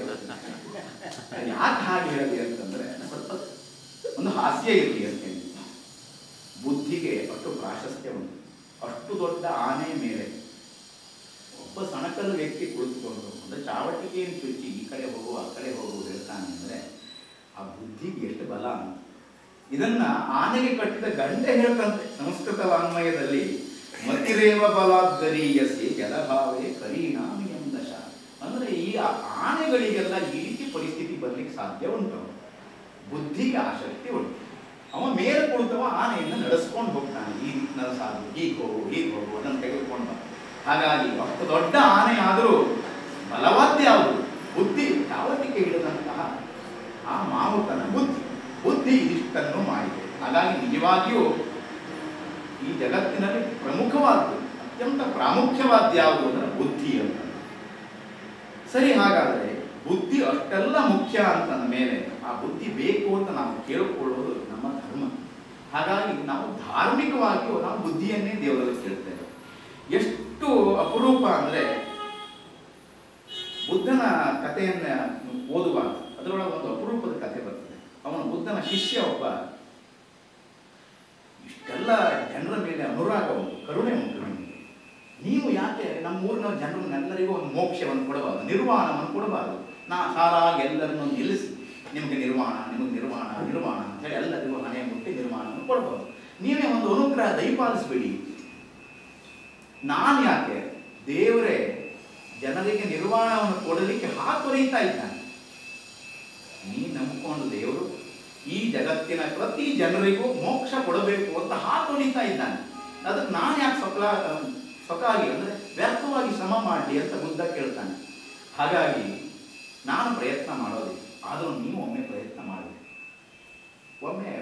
ಯಾಕೆ ಹಾಗೆ ಹೇಳಿ ಅಂತಂದ್ರೆ ಸ್ವಲ್ಪ ಒಂದು ಹಾಸ್ಯ ಇರಲಿ ಅಂತೇಳಿ ಬುದ್ಧಿಗೆ ಅಷ್ಟು ಪ್ರಾಶಸ್ತ್ಯ ಉಂಟು ಅಷ್ಟು ದೊಡ್ಡ ಆನೆ ಮೇಲೆ ಒಬ್ಬ ಸಣಕಲ್ ವ್ಯಕ್ತಿ ಕುಳಿತುಕೊಂಡು ಅಂದ್ರೆ ಚಾವಟಿಗೆಯನ್ನು ಚುಚ್ಚಿ ಈ ಕಡೆ ಹೋಗು ಆ ಕಡೆ ಹೋಗು ಹೇಳ್ತಾನೆ ಅಂದ್ರೆ ಆ ಬುದ್ಧಿಗೆ ಎಷ್ಟು ಬಲ ಅಂತ ಇದನ್ನ ಆನೆಗೆ ಕಟ್ಟಿದ ಗಂಡೆ ಹೇಳ್ತಂತೆ ಸಂಸ್ಕೃತ ವಾಂಗ್ಮಯದಲ್ಲಿ ಮತಿರೇವ ಬಲಾದ್ಗರೀಯಸಿ ಜಲಭಾವೇ ಕರೀಣಾಮಿ ಎಂದಶ ಅಂದ್ರೆ ಈ ಆ- ಆನೆಗಳಿಗೆಲ್ಲ ಈ ರೀತಿ ಪರಿಸ್ಥಿತಿ ಬರ್ಲಿಕ್ಕೆ ಸಾಧ್ಯ ಉಂಟು ಬುದ್ಧಿಗೆ ಆ ಶಕ್ತಿ ಉಂಟು ಅವ ಮೇಲೆ ಕುಳಿತವ ಆನೆಯನ್ನು ನಡೆಸ್ಕೊಂಡು ಹೋಗ್ತಾನೆ ಈ ದಿಕ್ಕಿನ ಸಾಧು ಹೀಗೆ ಹೋಗು ಹೀಗೆ ಹೋಗು ಅದನ್ನು ತೆಗೆದುಕೊಂಡು ಬಾ. ಹಾಗಾಗಿ ಅಷ್ಟು ದೊಡ್ಡ ಆನೆ ಆದರೂ ಬಲವಾದ್ಯ ಯಾವುದು ಬುದ್ಧಿ ಯಾವತ್ತಿಗೆ ಹಿಡಿದಂತಹ ಆ ಮಾವುತನ ಬುದ್ಧಿ ಬುದ್ಧಿ ಇದಿಷ್ಟನ್ನು ಮಾಡಿದೆ ಹಾಗಾಗಿ ನಿಜವಾಗಿಯೂ ಈ ಜಗತ್ತಿನಲ್ಲಿ ಪ್ರಮುಖವಾದ್ದು ಅತ್ಯಂತ ಪ್ರಾಮುಖ್ಯವಾದ್ದು ಯಾವುದು ಅಂದರೆ ಬುದ್ಧಿ ಅಂತ ಸರಿ ಹಾಗಾದರೆ ಬುದ್ಧಿ ಅಷ್ಟೆಲ್ಲ ಮುಖ್ಯ ಅಂತಂದ ಮೇಲೆ ಆ ಬುದ್ಧಿ ಬೇಕು ಅಂತ ನಾವು ಕೇಳಿಕೊಳ್ಳೋದು ನಮ್ಮ ಧರ್ಮ ಹಾಗಾಗಿ ನಾವು ಧಾರ್ಮಿಕವಾಗಿಯೂ ನಾವು ಬುದ್ಧಿಯನ್ನೇ ದೇವರಲ್ಲಿ ಕೇಳ್ತೇವೆ ಎಷ್ಟು ಅಪರೂಪ ಅಂದರೆ ಬುದ್ಧನ ಕಥೆಯನ್ನ ಓದುವಾಗ ಅದರೊಳಗೆ ಒಂದು ಅಪರೂಪದ ಕಥೆ ಬರ್ತದೆ ಅವನ ಬುದ್ಧನ ಶಿಷ್ಯ ಒಬ್ಬ ಇಷ್ಟೆಲ್ಲ ಜನರ ಮೇಲೆ ಅನುರಾಗ ಉಂಟು ಕರುಣೆ ಉಂಟು ನಿಮಗೆ ನೀವು ಯಾಕೆ ನಮ್ಮ ಊರಿನ ಜನರನ್ನೆಲ್ಲರಿಗೂ ಒಂದು ಮೋಕ್ಷವನ್ನು ಕೊಡಬಾರದು ನಿರ್ವಾಣವನ್ನು ಕೊಡಬಾರದು ನಾ ಸಾಲಾಗಿ ಎಲ್ಲರನ್ನು ನಿಲ್ಲಿಸಿ ನಿಮಗೆ ನಿರ್ವಾಣ ನಿಮಗೆ ನಿರ್ವಾಣ ನಿರ್ವಾಣ ಅಂತ ಹೇಳಿ ಎಲ್ಲರಿಗೂ ಹಣೆ ಮುಟ್ಟಿ ನಿರ್ವಾಣವನ್ನು ಕೊಡಬಾರದು ನೀವೇ ಒಂದು ಅನುಗ್ರಹ ದಯಪಾಲಿಸಬೇಡಿ ನಾನು ಯಾಕೆ ದೇವರೇ ಜನರಿಗೆ ನಿರ್ವಾಣವನ್ನು ಕೊಡಲಿಕ್ಕೆ ಹಾತೊರೀತಾ ಇದ್ದಾನೆ ನೀ ನಂಬಿಕೊಂಡು ದೇವರು ಈ ಜಗತ್ತಿನ ಪ್ರತಿ ಜನರಿಗೂ ಮೋಕ್ಷ ಕೊಡಬೇಕು ಅಂತ ಹಾತೊರೀತಾ ಇದ್ದಾನೆ ಅದಕ್ಕೆ ನಾನು ಯಾಕೆ ಸ್ವತಃ ಸ್ವತಃ ಅಂದರೆ ವ್ಯರ್ಥವಾಗಿ ಶ್ರಮ ಮಾಡಲಿ ಅಂತ ಬುದ್ಧ ಕೇಳ್ತಾನೆ ಹಾಗಾಗಿ ನಾನು ಪ್ರಯತ್ನ ಮಾಡೋದಿಲ್ಲ ಆದರೂ ನೀವು ಒಮ್ಮೆ ಪ್ರಯತ್ನ ಮಾಡಬೇಕು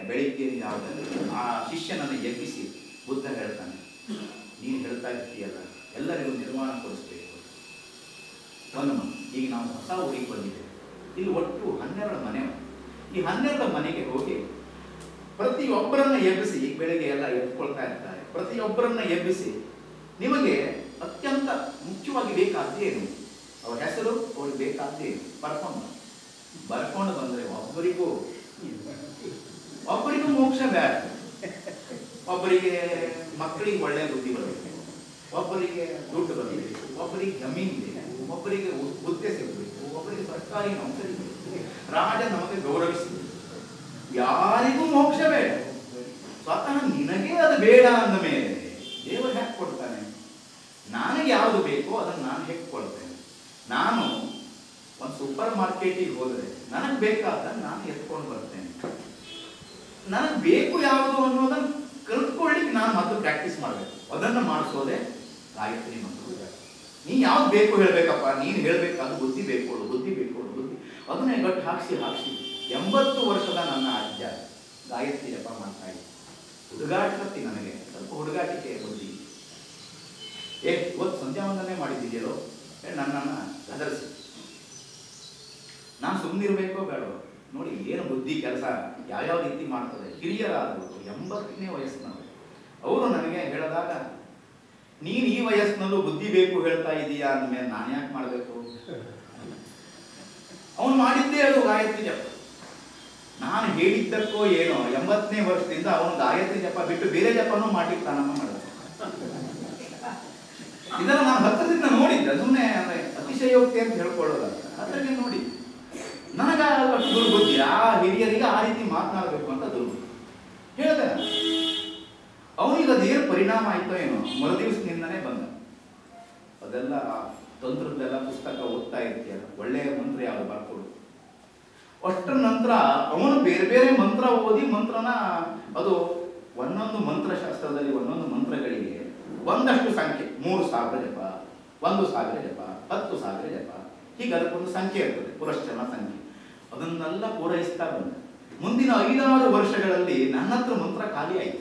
ಬೆಳಿಗ್ಗೆ ಯಾವುದಲ್ಲಿ ಆ ಶಿಷ್ಯನನ್ನು ಎಬ್ಬಿಸಿ ಬುದ್ಧ ಹೇಳ್ತಾನೆ ನೀನು ಹೇಳ್ತಾ ಇರ್ತೀಯಲ್ಲ ಎಲ್ಲರಿಗೂ ನಿರ್ಮಾಣ ಕೊಡಿಸ್ಬೇಕು ಒಂದು ಮನೆ. ಈಗ ನಾವು ಹೊಸ ಊರಿಗೆ ಬಂದಿದ್ದೇವೆ ಇಲ್ಲಿ ಒಟ್ಟು ಹನ್ನೆರಡು ಮನೆ ಉಂಟು. ಈ ಹನ್ನೆರಡು ಮನೆಗೆ ಹೋಗಿ ಪ್ರತಿಯೊಬ್ಬರನ್ನ ಎಬ್ಬಿಸಿ ಈಗ ಬೆಳಿಗ್ಗೆ ಎಲ್ಲ ಎದ್ಕೊಳ್ತಾ ಇರ್ತಾರೆ ಪ್ರತಿಯೊಬ್ಬರನ್ನ ಎಬ್ಬಿಸಿ ನಿಮಗೆ ಅತ್ಯಂತ ಮುಖ್ಯವಾಗಿ ಬೇಕಾದ್ದು ಏನು ಅವ್ರ ಹೆಸರು ಅವ್ರಿಗೆ ಬೇಕಾದ್ದು ಏನು ಬರ್ಕೊಂಡು ಬಾ. ಬರ್ಕೊಂಡು ಬಂದ್ರೆ ಒಬ್ಬರಿಗೂ ಒಬ್ಬರಿಗೂ ಮೋಕ್ಷ ಬೇಡ ಒಬ್ಬರಿಗೆ ಮಕ್ಕಳಿಗೆ ಒಳ್ಳೆ ಬುದ್ಧಿ ಬರಬೇಕು ಒಬ್ಬರಿಗೆ ದುಡ್ಡು ಬರಬೇಕು ಒಬ್ಬರಿಗೆ ಜಮೀನು ಬೇಕು ಒಬ್ಬರಿಗೆ ಉ- ಹುದ್ದೆ ಸಿಗಬೇಕು ಒಬ್ಬರಿಗೆ ಸರ್ಕಾರಿ ನೌಕರಿ ಬೇಕು ರಾಜ ನಮಗೆ ಗೌರವಿಸಬೇಕು ಯಾರಿಗೂ ಮೋಕ್ಷ ಬೇಡ ಸ್ವತಃ ನಿನಗೆ ಅದು ಬೇಡ ಅಂದ ಮೇಲೆ ದೇವರು ಹೇಗೆ ಕೊಡ್ತಾನೆ ನನಗೆ ಯಾವುದು ಬೇಕೋ ಅದನ್ನು ನಾನು ಹೇಗೆ ಕೊಡ್ತೇನೆ ನಾನು ಒಂದು ಸೂಪರ್ ಮಾರ್ಕೆಟಿಗೆ ಹೋದರೆ ನನಗೆ ಬೇಕಾದ ನಾನು ಎತ್ಕೊಂಡು ಬರ್ತೇನೆ ನನಗೆ ಬೇಕು ಯಾವುದು ಅನ್ನೋದನ್ನು ಕಲ್ತ್ಕೊಳ್ಳಿಕ್ಕೆ ನಾನು ಮತ್ತೆ ಪ್ರಾಕ್ಟೀಸ್ ಮಾಡಬೇಕು ಅದನ್ನು ಮಾಡಿಸೋದೆ ಗಾಯತ್ರಿ ಮತ್ತು ಪೂಜಾ. ನೀ ಯಾವ್ದು ಬೇಕು ಹೇಳ್ಬೇಕಪ್ಪ ನೀನು ಹೇಳ್ಬೇಕಾದ ಬುದ್ಧಿ ಬೇಕು ಬುದ್ಧಿ ಬೇಕು ಬುದ್ಧಿ ಅದನ್ನೇ ಗಟ್ಟು ಹಾಕ್ಸಿ ಹಾಕ್ಸಿ ಎಂಬತ್ತು ವರ್ಷದ ನನ್ನ ಅಜ್ಜ ಗಾಯತ್ರಿ ಜಪ ಮಾಡ್ತಾ ಇದ್ದ ಹುಡುಗಾಟಕತ್ತಿ ನನಗೆ ಸ್ವಲ್ಪ ಹುಡುಗಾಟಿಕೆ ಬುದ್ಧಿ ಏ ಇವತ್ತು ಸಂಧ್ಯಾ ವಂದನೆ ಮಾಡಿದ್ದೀಯಲ್ಲೋ ಹೇಳಿ ನನ್ನನ್ನು ಗದರಿಸಿ ನಾನು ಸುಮ್ಮನಿರ್ಬೇಕೋ ಬೇಡವೋ ನೋಡಿ ಏನು ಬುದ್ಧಿ ಕೆಲಸ ಯಾವ್ಯಾವ ರೀತಿ ಮಾಡ್ತದೆ ಹಿರಿಯರಾದರು ಎಂಬತ್ತನೇ ವಯಸ್ಸಿನವರು ಅವರು ನನಗೆ ಹೇಳಿದಾಗ ನೀನು ಈ ವಯಸ್ಸಿನಲ್ಲೂ ಬುದ್ಧಿ ಬೇಕು ಹೇಳ್ತಾ ಇದೀಯಾ ಅಂದಮೇಲೆ ನಾನು ಯಾಕೆ ಮಾಡಬೇಕು ಅವನು ಮಾಡಿದ್ದೇ ಅದು ಗಾಯತ್ರಿ ಜಪ ನಾನು ಹೇಳಿದ್ದಕ್ಕೋ ಏನೋ ಎಂಬತ್ತನೇ ವರ್ಷದಿಂದ ಅವನು ಗಾಯತ್ರಿ ಜಪ ಬಿಟ್ಟು ಬೇರೆ ಜಪನೂ ಮಾಡ್ಲಿಕ್ಕೆ ಪ್ರಾರಂಭ ಮಾಡಿದ ಇದನ್ನು ನಾನು ಹತ್ತಿರದಿಂದ ನೋಡಿದ್ದೆ ಸುಮ್ಮನೆ ಅಂದ್ರೆ ಅತಿಶಯೋಕ್ತಿ ಅಂತ ಹೇಳ್ಕೊಳ್ಳೋದಲ್ಲ ಹತ್ತಿರದಿಂದ ನೋಡಿ ನನಗ ಅಷ್ಟು ದುರ್ಬುದ್ಧಿ ಆ ಹಿರಿಯರಿಗೆ ಆ ರೀತಿ ಮಾತನಾಡಬೇಕು ಅಂತ ದುರ್ಬುದ್ಧಿ ಹೇಳ್ದೆ ಅವನಿಗೆ ಅದೇನು ಪರಿಣಾಮ ಆಯ್ತೋ ಏನೋ ಮರುದಿವಸದಿಂದನೇ ಬಂದ ಅದೆಲ್ಲ ಆ ತಂತ್ರದ್ದೆಲ್ಲ ಪುಸ್ತಕ ಓದ್ತಾ ಇರ್ತೀಯಲ್ಲ ಒಳ್ಳೆಯ ಮಂತ್ರ ಯಾವುದು ಬರ್ಕೊಡು ಅಷ್ಟರ ನಂತರ ಅವನು ಬೇರೆ ಬೇರೆ ಮಂತ್ರ ಓದಿ ಮಂತ್ರನ ಅದು ಒಂದೊಂದು ಮಂತ್ರಶಾಸ್ತ್ರದಲ್ಲಿ ಒಂದೊಂದು ಮಂತ್ರಗಳಿಗೆ ಒಂದಷ್ಟು ಸಂಖ್ಯೆ ಮೂರು ಸಾವಿರ ಜಪ ಒಂದು ಸಾವಿರ ಜಪ ಹತ್ತು ಸಾವಿರ ಜಪ ಹೀಗೆ ಅದಕ್ಕೊಂದು ಸಂಖ್ಯೆ ಇರ್ತದೆ ಪುರಶ್ಚರಣ ಸಂಖ್ಯೆ ಅದನ್ನೆಲ್ಲ ಪೂರೈಸ್ತಾ ಬಂದ ಮುಂದಿನ ಐದಾರು ವರ್ಷಗಳಲ್ಲಿ ನನ್ನ ಹತ್ರ ಮಂತ್ರ ಖಾಲಿ ಆಯ್ತು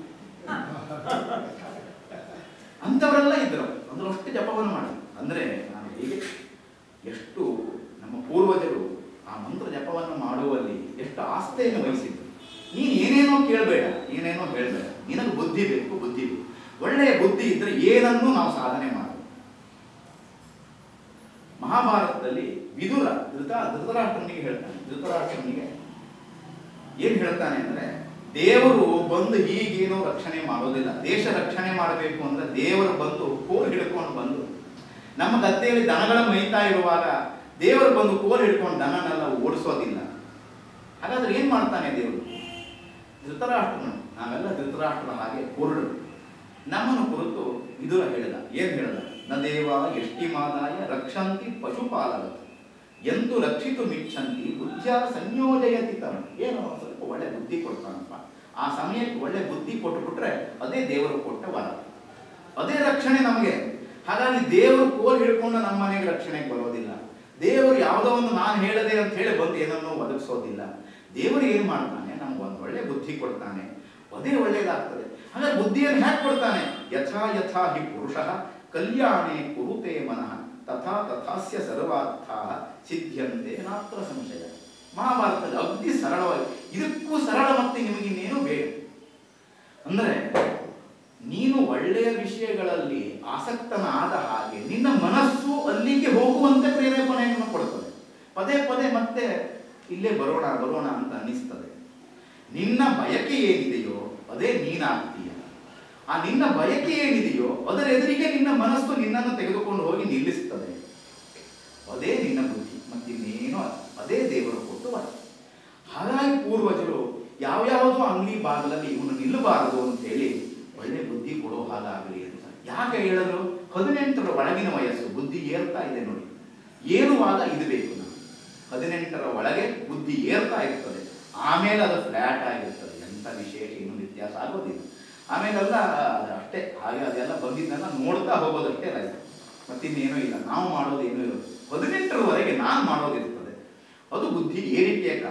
ಅಂಥವರೆಲ್ಲ ಇದ್ರು ಅಂದ್ರೆ ಅಷ್ಟು ಜಪವನ್ನು ಮಾಡಿ ಅಂದ್ರೆ ನಾನು ಹೇಗೆ ಎಷ್ಟು ನಮ್ಮ ಪೂರ್ವಜರು ಆ ಮಂತ್ರ ಜಪವನ್ನು ಮಾಡುವಲ್ಲಿ ಎಷ್ಟು ಆಸ್ಥೆಯನ್ನು ವಹಿಸಿದ್ರು ನೀನು ಏನೇನೋ ಕೇಳಬೇಡ ಏನೇನೋ ಹೇಳಬೇಡ ನಿನಗೆ ಬುದ್ಧಿ ಬೇಕು ಬುದ್ಧಿ ಬೇಕು ಒಳ್ಳೆಯ ಬುದ್ಧಿ ಇದ್ರೆ ಏನನ್ನೂ ನಾವು ಸಾಧನೆ ಮಾಡಬಹುದು ಮಹಾಭಾರತದಲ್ಲಿ ವಿದುರ ಧೃತ ಧೃತರಾಷ್ಟ್ರನಿಗೆ ಹೇಳ್ತಾನೆ ಧೃತರಾಷ್ಟ್ರನಿಗೆ ಏನ್ ಹೇಳ್ತಾನೆ ಅಂದ್ರೆ ದೇವರು ಬಂದು ಹೀಗೇನೋ ರಕ್ಷಣೆ ಮಾಡೋದಿಲ್ಲ ದೇಶ ರಕ್ಷಣೆ ಮಾಡಬೇಕು ಅಂದ್ರೆ ದೇವರು ಬಂದು ಕೋಲ್ ಹಿಡ್ಕೊಂಡು ಬಂದು ನಮ್ಮ ಗದ್ದೆಯಲ್ಲಿ ದನಗಳ ಮೈತಾ ಇರುವಾಗ ದೇವರು ಬಂದು ಕೋಲ್ ಹಿಡ್ಕೊಂಡು ದನನೆಲ್ಲ ಓಡಿಸೋದಿಲ್ಲ ಹಾಗಾದ್ರೆ ಏನ್ ಮಾಡ್ತಾನೆ ದೇವರು ಧೃತರಾಷ್ಟ್ರನು ನಾವೆಲ್ಲ ಧೃತರಾಷ್ಟ್ರನ ಹಾಗೆ ಕುರುಡು ನಮ್ಮನ್ನು ಕುರಿತು ವಿದುರ ಹೇಳಿದ ಏನ್ ಹೇಳಿದ ನ ದೇವ ಎಷ್ಟಿಮಾದಾಯ ರಕ್ಷಂತಿ ಪಶುಪಾಲಕ ಎಂದು ರಕ್ಷಿತು ಮಿಚ್ಚಂತಿ ಬುದ್ಧಿಯ ಸಂಯೋಜಯತಿ ತಮ್ಮ ಏನೋ ಸ್ವಲ್ಪ ಒಳ್ಳೆ ಬುದ್ಧಿ ಕೊಡ್ತಾನಪ್ಪ ಆ ಸಮಯಕ್ಕೆ ಒಳ್ಳೆ ಬುದ್ಧಿ ಕೊಟ್ಟುಬಿಟ್ರೆ ಅದೇ ದೇವರು ಕೊಟ್ಟ ವರ ಅದೇ ರಕ್ಷಣೆ ನಮಗೆ ಹಾಗಾಗಿ ದೇವರು ಕೋಲ್ ಹಿಡ್ಕೊಂಡು ನಮ್ಮ ಮನೆಗೆ ರಕ್ಷಣೆಗೆ ಬರೋದಿಲ್ಲ ದೇವರು ಯಾವುದೋ ಒಂದು ನಾನು ಹೇಳದೆ ಅಂತ ಹೇಳಿ ಬಂದು ಏನನ್ನೋ ಒದಗಿಸೋದಿಲ್ಲ ದೇವರು ಏನು ಮಾಡ್ತಾನೆ ನಮ್ಗೆ ಒಂದು ಒಳ್ಳೆ ಬುದ್ಧಿ ಕೊಡ್ತಾನೆ ಅದೇ ಒಳ್ಳೇದಾಗ್ತದೆ ಹಾಗಾದ್ರೆ ಬುದ್ಧಿಯನ್ನು ಹೇಗೆ ಕೊಡ್ತಾನೆ ಯಥಾ ಯಥಾ ಹಿ ಪುರುಷ ಕಲ್ಯಾಣೆ ಕುರುತೆ ಮನಃ ತಥಾ ತಥಾಸ್ಯ ಸರ್ವಾರ್ಥ ಸಿದ್ಧ್ಯಂತೆ ನಾತ್ರ ಸಂಶಯ ಮಹಾಭಾರತದಲ್ಲಿ ಅಗ್ದಿ ಸರಳವಾಗಿ ಇದಕ್ಕೂ ಸರಳ ಮತ್ತೆ ನಿಮಗಿನ್ನೇನು ಬೇಡ ಅಂದ್ರೆ ನೀನು ಒಳ್ಳೆಯ ವಿಷಯಗಳಲ್ಲಿ ಆಸಕ್ತನಾದ ಹಾಗೆ ನಿನ್ನ ಮನಸ್ಸು ಅಲ್ಲಿಗೆ ಹೋಗುವಂತೆ ಪ್ರೇರೇಪಣೆಯನ್ನು ಕೊಡ್ತದೆ ಪದೇ ಪದೇ ಮತ್ತೆ ಇಲ್ಲೇ ಬರೋಣ ಬರೋಣ ಅಂತ ಅನಿಸ್ತದೆ ನಿನ್ನ ಬಯಕೆ ಏನಿದೆಯೋ ಅದೇ ನೀನಾಗ್ತೀಯ ಆ ನಿನ್ನ ಬಯಕೆ ಏನಿದೆಯೋ ಅದರ ಎದುರಿಗೆ ನಿನ್ನ ಮನಸ್ಸು ನಿನ್ನನ್ನು ತೆಗೆದುಕೊಂಡು ಹೋಗಿ ನಿಲ್ಲಿಸ್ತದೆ ಅದೇ ನಿನ್ನ ಬುದ್ಧಿ ಮತ್ತಿನ್ನೇನೋ ಅಲ್ಲ. ಅದೇ ದೇವರು ಕೊಟ್ಟು ವರ ಹಾಗಾಗಿ ಪೂರ್ವಜರು ಯಾವ್ಯಾವುದೋ ಅಂಗಡಿ ಬಾಗಿಲಲ್ಲಿ ಇವನು ನಿಲ್ಲಬಾರದು ಅಂತ ಹೇಳಿ ಒಳ್ಳೆ ಬುದ್ಧಿ ಕೊಡೋ ಹಾಗಾಗಲಿ ಅಂತ ಯಾಕೆ ಹೇಳಿದ್ರು ಹದಿನೆಂಟರ ಒಳಗಿನ ವಯಸ್ಸು ಬುದ್ಧಿ ಏರ್ತಾ ಇದೆ ನೋಡಿ ಏರುವಾಗ ಇದು ಬೇಕು ನಾವು ಹದಿನೆಂಟರ ಒಳಗೆ ಬುದ್ಧಿ ಏರ್ತಾ ಇರ್ತದೆ ಆಮೇಲೆ ಅದು ಫ್ಲಾಟ್ ಆಗಿರ್ತದೆ ಎಂಥ ವಿಶೇಷ ಇನ್ನೂ ವ್ಯತ್ಯಾಸ ಆಗೋದಿಲ್ಲ ಆಮೇಲೆಲ್ಲ ಅದು ಅಷ್ಟೇ ಹಾಗೆ ಅದೆಲ್ಲ ಬಂದಿದ್ದೆಲ್ಲ ನೋಡ್ತಾ ಹೋಗೋದಷ್ಟೇ ಲೈಫ್ ಮತ್ತಿನ್ನೇನೂ ಇಲ್ಲ ನಾವು ಮಾಡೋದು ಏನೂ ಇಲ್ಲ ಹದಿನೆಂಟರವರೆಗೆ ನಾನು ಮಾಡೋದಿರ್ತದೆ ಅದು ಬುದ್ಧಿ ಏರಿಕೆಯ ಕಾಲ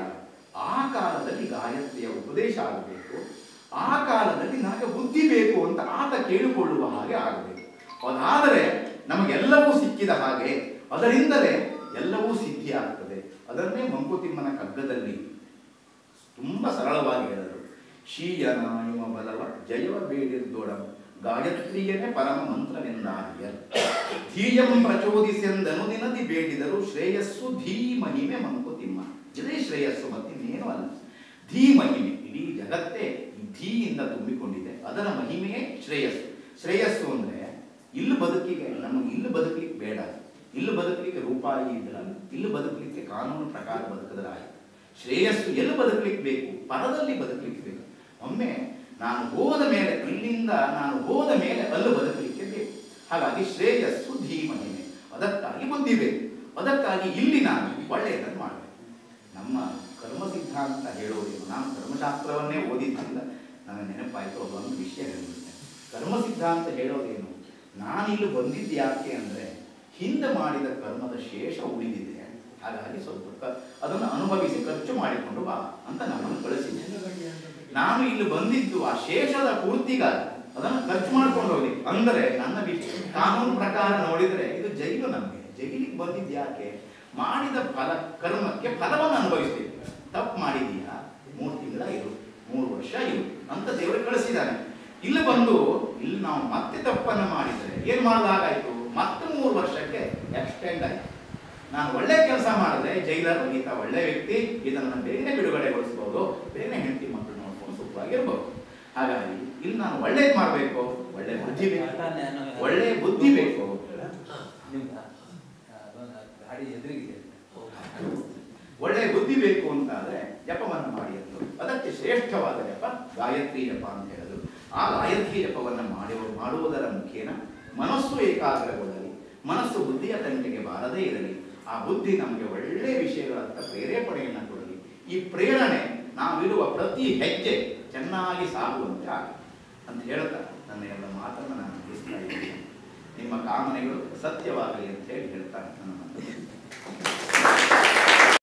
ಆ ಕಾಲದಲ್ಲಿ ಗಾಯತ್ರಿಯ ಉಪದೇಶ ಆಗಬೇಕು ಆ ಕಾಲದಲ್ಲಿ ನನಗೆ ಬುದ್ಧಿ ಬೇಕು ಅಂತ ಆತ ಕೇಳಿಕೊಳ್ಳುವ ಹಾಗೆ ಆಗಬೇಕು ಅದಾದರೆ ನಮಗೆಲ್ಲವೂ ಸಿಕ್ಕಿದ ಹಾಗೆ ಅದರಿಂದಲೇ ಎಲ್ಲವೂ ಸಿದ್ಧಿ ಆಗ್ತದೆ ಅದನ್ನೇ ಮಂಕುತಿಮ್ಮನ ಕಗ್ಗದಲ್ಲಿ ತುಂಬಾ ಸರಳವಾಗಿ ಹೇಳಿದರು ಶೀಯನಾಯುವ ಬಲವ ಜಯವ ಬೇಡಿರ್ದೊಡಂ ಗಾಯತ್ರಿಯನೇ ಪರಮ ಮಂತ್ರವೆಂದಾರ್ಯ ಧೀಯಂ ಪ್ರಚೋದಿಸೆಂದನು ದಿನದಿ ಬೇಡಿದರು ಶ್ರೇಯಸ್ಸು ಧೀ ಮಹಿಮೆ ಮಂಕುತಿಮ್ಮ ಇದೇ ಶ್ರೇಯಸ್ಸು ಮತ್ತಿನ್ನೇನು ಅಲ್ಲ ಧೀ ಮಹಿಮೆ ಇಡೀ ಜಗತ್ತೇ ಈ ಧೀಯಿಂದ ತುಂಬಿಕೊಂಡಿದೆ ಅದರ ಮಹಿಮೆಯೇ ಶ್ರೇಯಸ್ಸು ಶ್ರೇಯಸ್ಸು ಅಂದ್ರೆ ಇಲ್ಲಿ ಬದುಕಿಗೆ ನಮಗೆ ಇಲ್ಲಿ ಬದುಕಲಿಕ್ಕೆ ಬೇಡ ಇಲ್ಲಿ ಬದುಕಲಿಕ್ಕೆ ರೂಪಾಯಿ ಇದ್ರಲ್ಲ ಇಲ್ಲಿ ಬದುಕಲಿಕ್ಕೆ ಕಾನೂನು ಪ್ರಕಾರ ಬದುಕಿದ್ರೆ ಆಯ್ತು ಶ್ರೇಯಸ್ಸು ಎಲ್ಲಿ ಬದುಕಲಿಕ್ಕೆ ಬೇಕು ಪರದಲ್ಲಿ ಬದುಕಲಿಕ್ಕೆ ಬೇಕು ಒಮ್ಮೆ ನಾನು ಹೋದ ಮೇಲೆ ಇಲ್ಲಿಂದ ನಾನು ಹೋದ ಮೇಲೆ ಅಲ್ಲಿ ಬದುಕಲಿಕ್ಕೆ ಬೇಕು ಹಾಗಾಗಿ ಶ್ರೇಯಸ್ಸು ಧೀಮಹಿಮೆ ಅದಕ್ಕಾಗಿ ಬುದ್ಧಿ ಬೇಕು ಅದಕ್ಕಾಗಿ ಇಲ್ಲಿ ನಾನು ಒಳ್ಳೆಯದನ್ನು ಮಾಡಬೇಕು ನಮ್ಮ ಕರ್ಮ ಸಿದ್ಧಾಂತ ಹೇಳೋದೇನು ನಾನು ಧರ್ಮಶಾಸ್ತ್ರವನ್ನೇ ಓದಿದ್ರಿಂದ ನನಗೆ ನೆನಪಾಯಿತು ಒಂದು ವಿಷಯ ಹೇಳಿಬಿಡ್ತೇನೆ ಕರ್ಮ ಸಿದ್ಧಾಂತ ಹೇಳೋದೇನು ನಾನಿಲ್ಲಿ ಬಂದಿದ್ದು ಯಾಕೆ ಅಂದರೆ ಹಿಂದೆ ಮಾಡಿದ ಕರ್ಮದ ಶೇಷ ಉಳಿದಿದೆ ಹಾಗಾಗಿ ಸ್ವಲ್ಪ ಕ- ಅದನ್ನು ಅನುಭವಿಸಿ ಖರ್ಚು ಮಾಡಿಕೊಂಡು ಬಾ ಅಂತ ನಮ್ಮನ್ನು ಕಳಿಸಿದೆ ನಾನು ಇಲ್ಲಿ ಬಂದಿದ್ದು ಆ ಶೇಷದ ಪೂರ್ತಿಗಾಗಿ ಅದನ್ನು ಖರ್ಚು ಮಾಡ್ಕೊಂಡು ಹೋಗಿ ಅಂದರೆ ನನ್ನ ವಿಷಯ ಕಾನೂನು ಪ್ರಕಾರ ನೋಡಿದ್ರೆ ಇದು ಜೈಲು ನಮಗೆ ಜೈಲಿಗೆ ಬಂದಿದ್ದು ಯಾಕೆ ಮಾಡಿದ ಫಲ ಕರ್ಮಕ್ಕೆ ಫಲವನ್ನು ಅನುಭವಿಸ್ತೀವಿ ತಪ್ಪು ಮಾಡಿದೀಯಾ ಮೂರು ತಿಂಗಳ ಇರು ಮೂರು ವರ್ಷ ಇರು ಅಂತ ದೇವರು ಕಳಿಸಿದ್ದಾನೆ ಇಲ್ಲಿ ಬಂದು ಇಲ್ಲಿ ನಾವು ಮತ್ತೆ ತಪ್ಪನ್ನು ಮಾಡಿದರೆ ಏನ್ ಮಾಡಿದಾಗಾಯ್ತು ಮತ್ತೆ ಮೂರು ವರ್ಷಕ್ಕೆ ಎಕ್ಸ್ಟೆಂಡ್ ಆಯ್ತು ನಾನು ಒಳ್ಳೆ ಕೆಲಸ ಮಾಡಿದ್ರೆ ಜೈಲರ್ ಈತ ಒಳ್ಳೆ ವ್ಯಕ್ತಿ ಇದನ್ನು ಬೇಗನೆ ಬಿಡುಗಡೆಗೊಳಿಸಬಹುದು ಬೇಗನೆ ಹೆಂಡತಿ ಮಕ್ಕಳು ನೋಡ್ಕೊಂಡು ಸುಖವಾಗಿರ್ಬೋದು ಹಾಗಾಗಿ ಇಲ್ಲಿ ನಾನು ಒಳ್ಳೇದು ಮಾಡಬೇಕು ಒಳ್ಳೆ ಬುದ್ಧಿ ಬೇಕು ಒಳ್ಳೆ ಬುದ್ಧಿ ಬೇಕು ಗಾಡಿ ಎದುರಿಗಿದೆ ಒಳ್ಳೆ ಬುದ್ಧಿ ಬೇಕು ಅಂತ ಆದ್ರೆ ಜಪವನ್ನು ಮಾಡಿ ಅಂದರು ಅದಕ್ಕೆ ಶ್ರೇಷ್ಠವಾದ ಜಪ ಗಾಯತ್ರಿ ಜಪ ಅಂತ ಹೇಳಿದ್ರು ಆ ಗಾಯತ್ರಿ ಜಪವನ್ನು ಮಾಡುವ ಮಾಡುವುದರ ಮುಖೇನ ಮನಸ್ಸು ಏಕಾಗ್ರಗೊಳ್ಳಲಿ ಮನಸ್ಸು ಬುದ್ಧಿಯ ತಂಟೆಗೆ ಬಾರದೇ ಇರಲಿ ಆ ಬುದ್ಧಿ ನಮಗೆ ಒಳ್ಳೆ ವಿಷಯಗಳತ್ತ ಪ್ರೇರೇಪಣೆಯನ್ನು ಕೊಡಲಿ ಈ ಪ್ರೇರಣೆ ನಾವಿಡುವ ಪ್ರತಿ ಹೆಜ್ಜೆ ಚೆನ್ನಾಗಿ ಸಾಗುವಂತೆ ಆಗಲಿ ಅಂತ ಹೇಳ್ತಾ ನನ್ನ ಎಲ್ಲ ಮಾತನ್ನು ನಾನು ಮುಗಿಸ್ತಾ ಇದ್ದೀನಿ ನಿಮ್ಮ ಕಾಮನೆಗಳು ಸತ್ಯವಾಗಲಿ ಅಂತ ಹೇಳಿ ಹೇಳ್ತಾ ನನ್ನ ಮಾತನ್ನು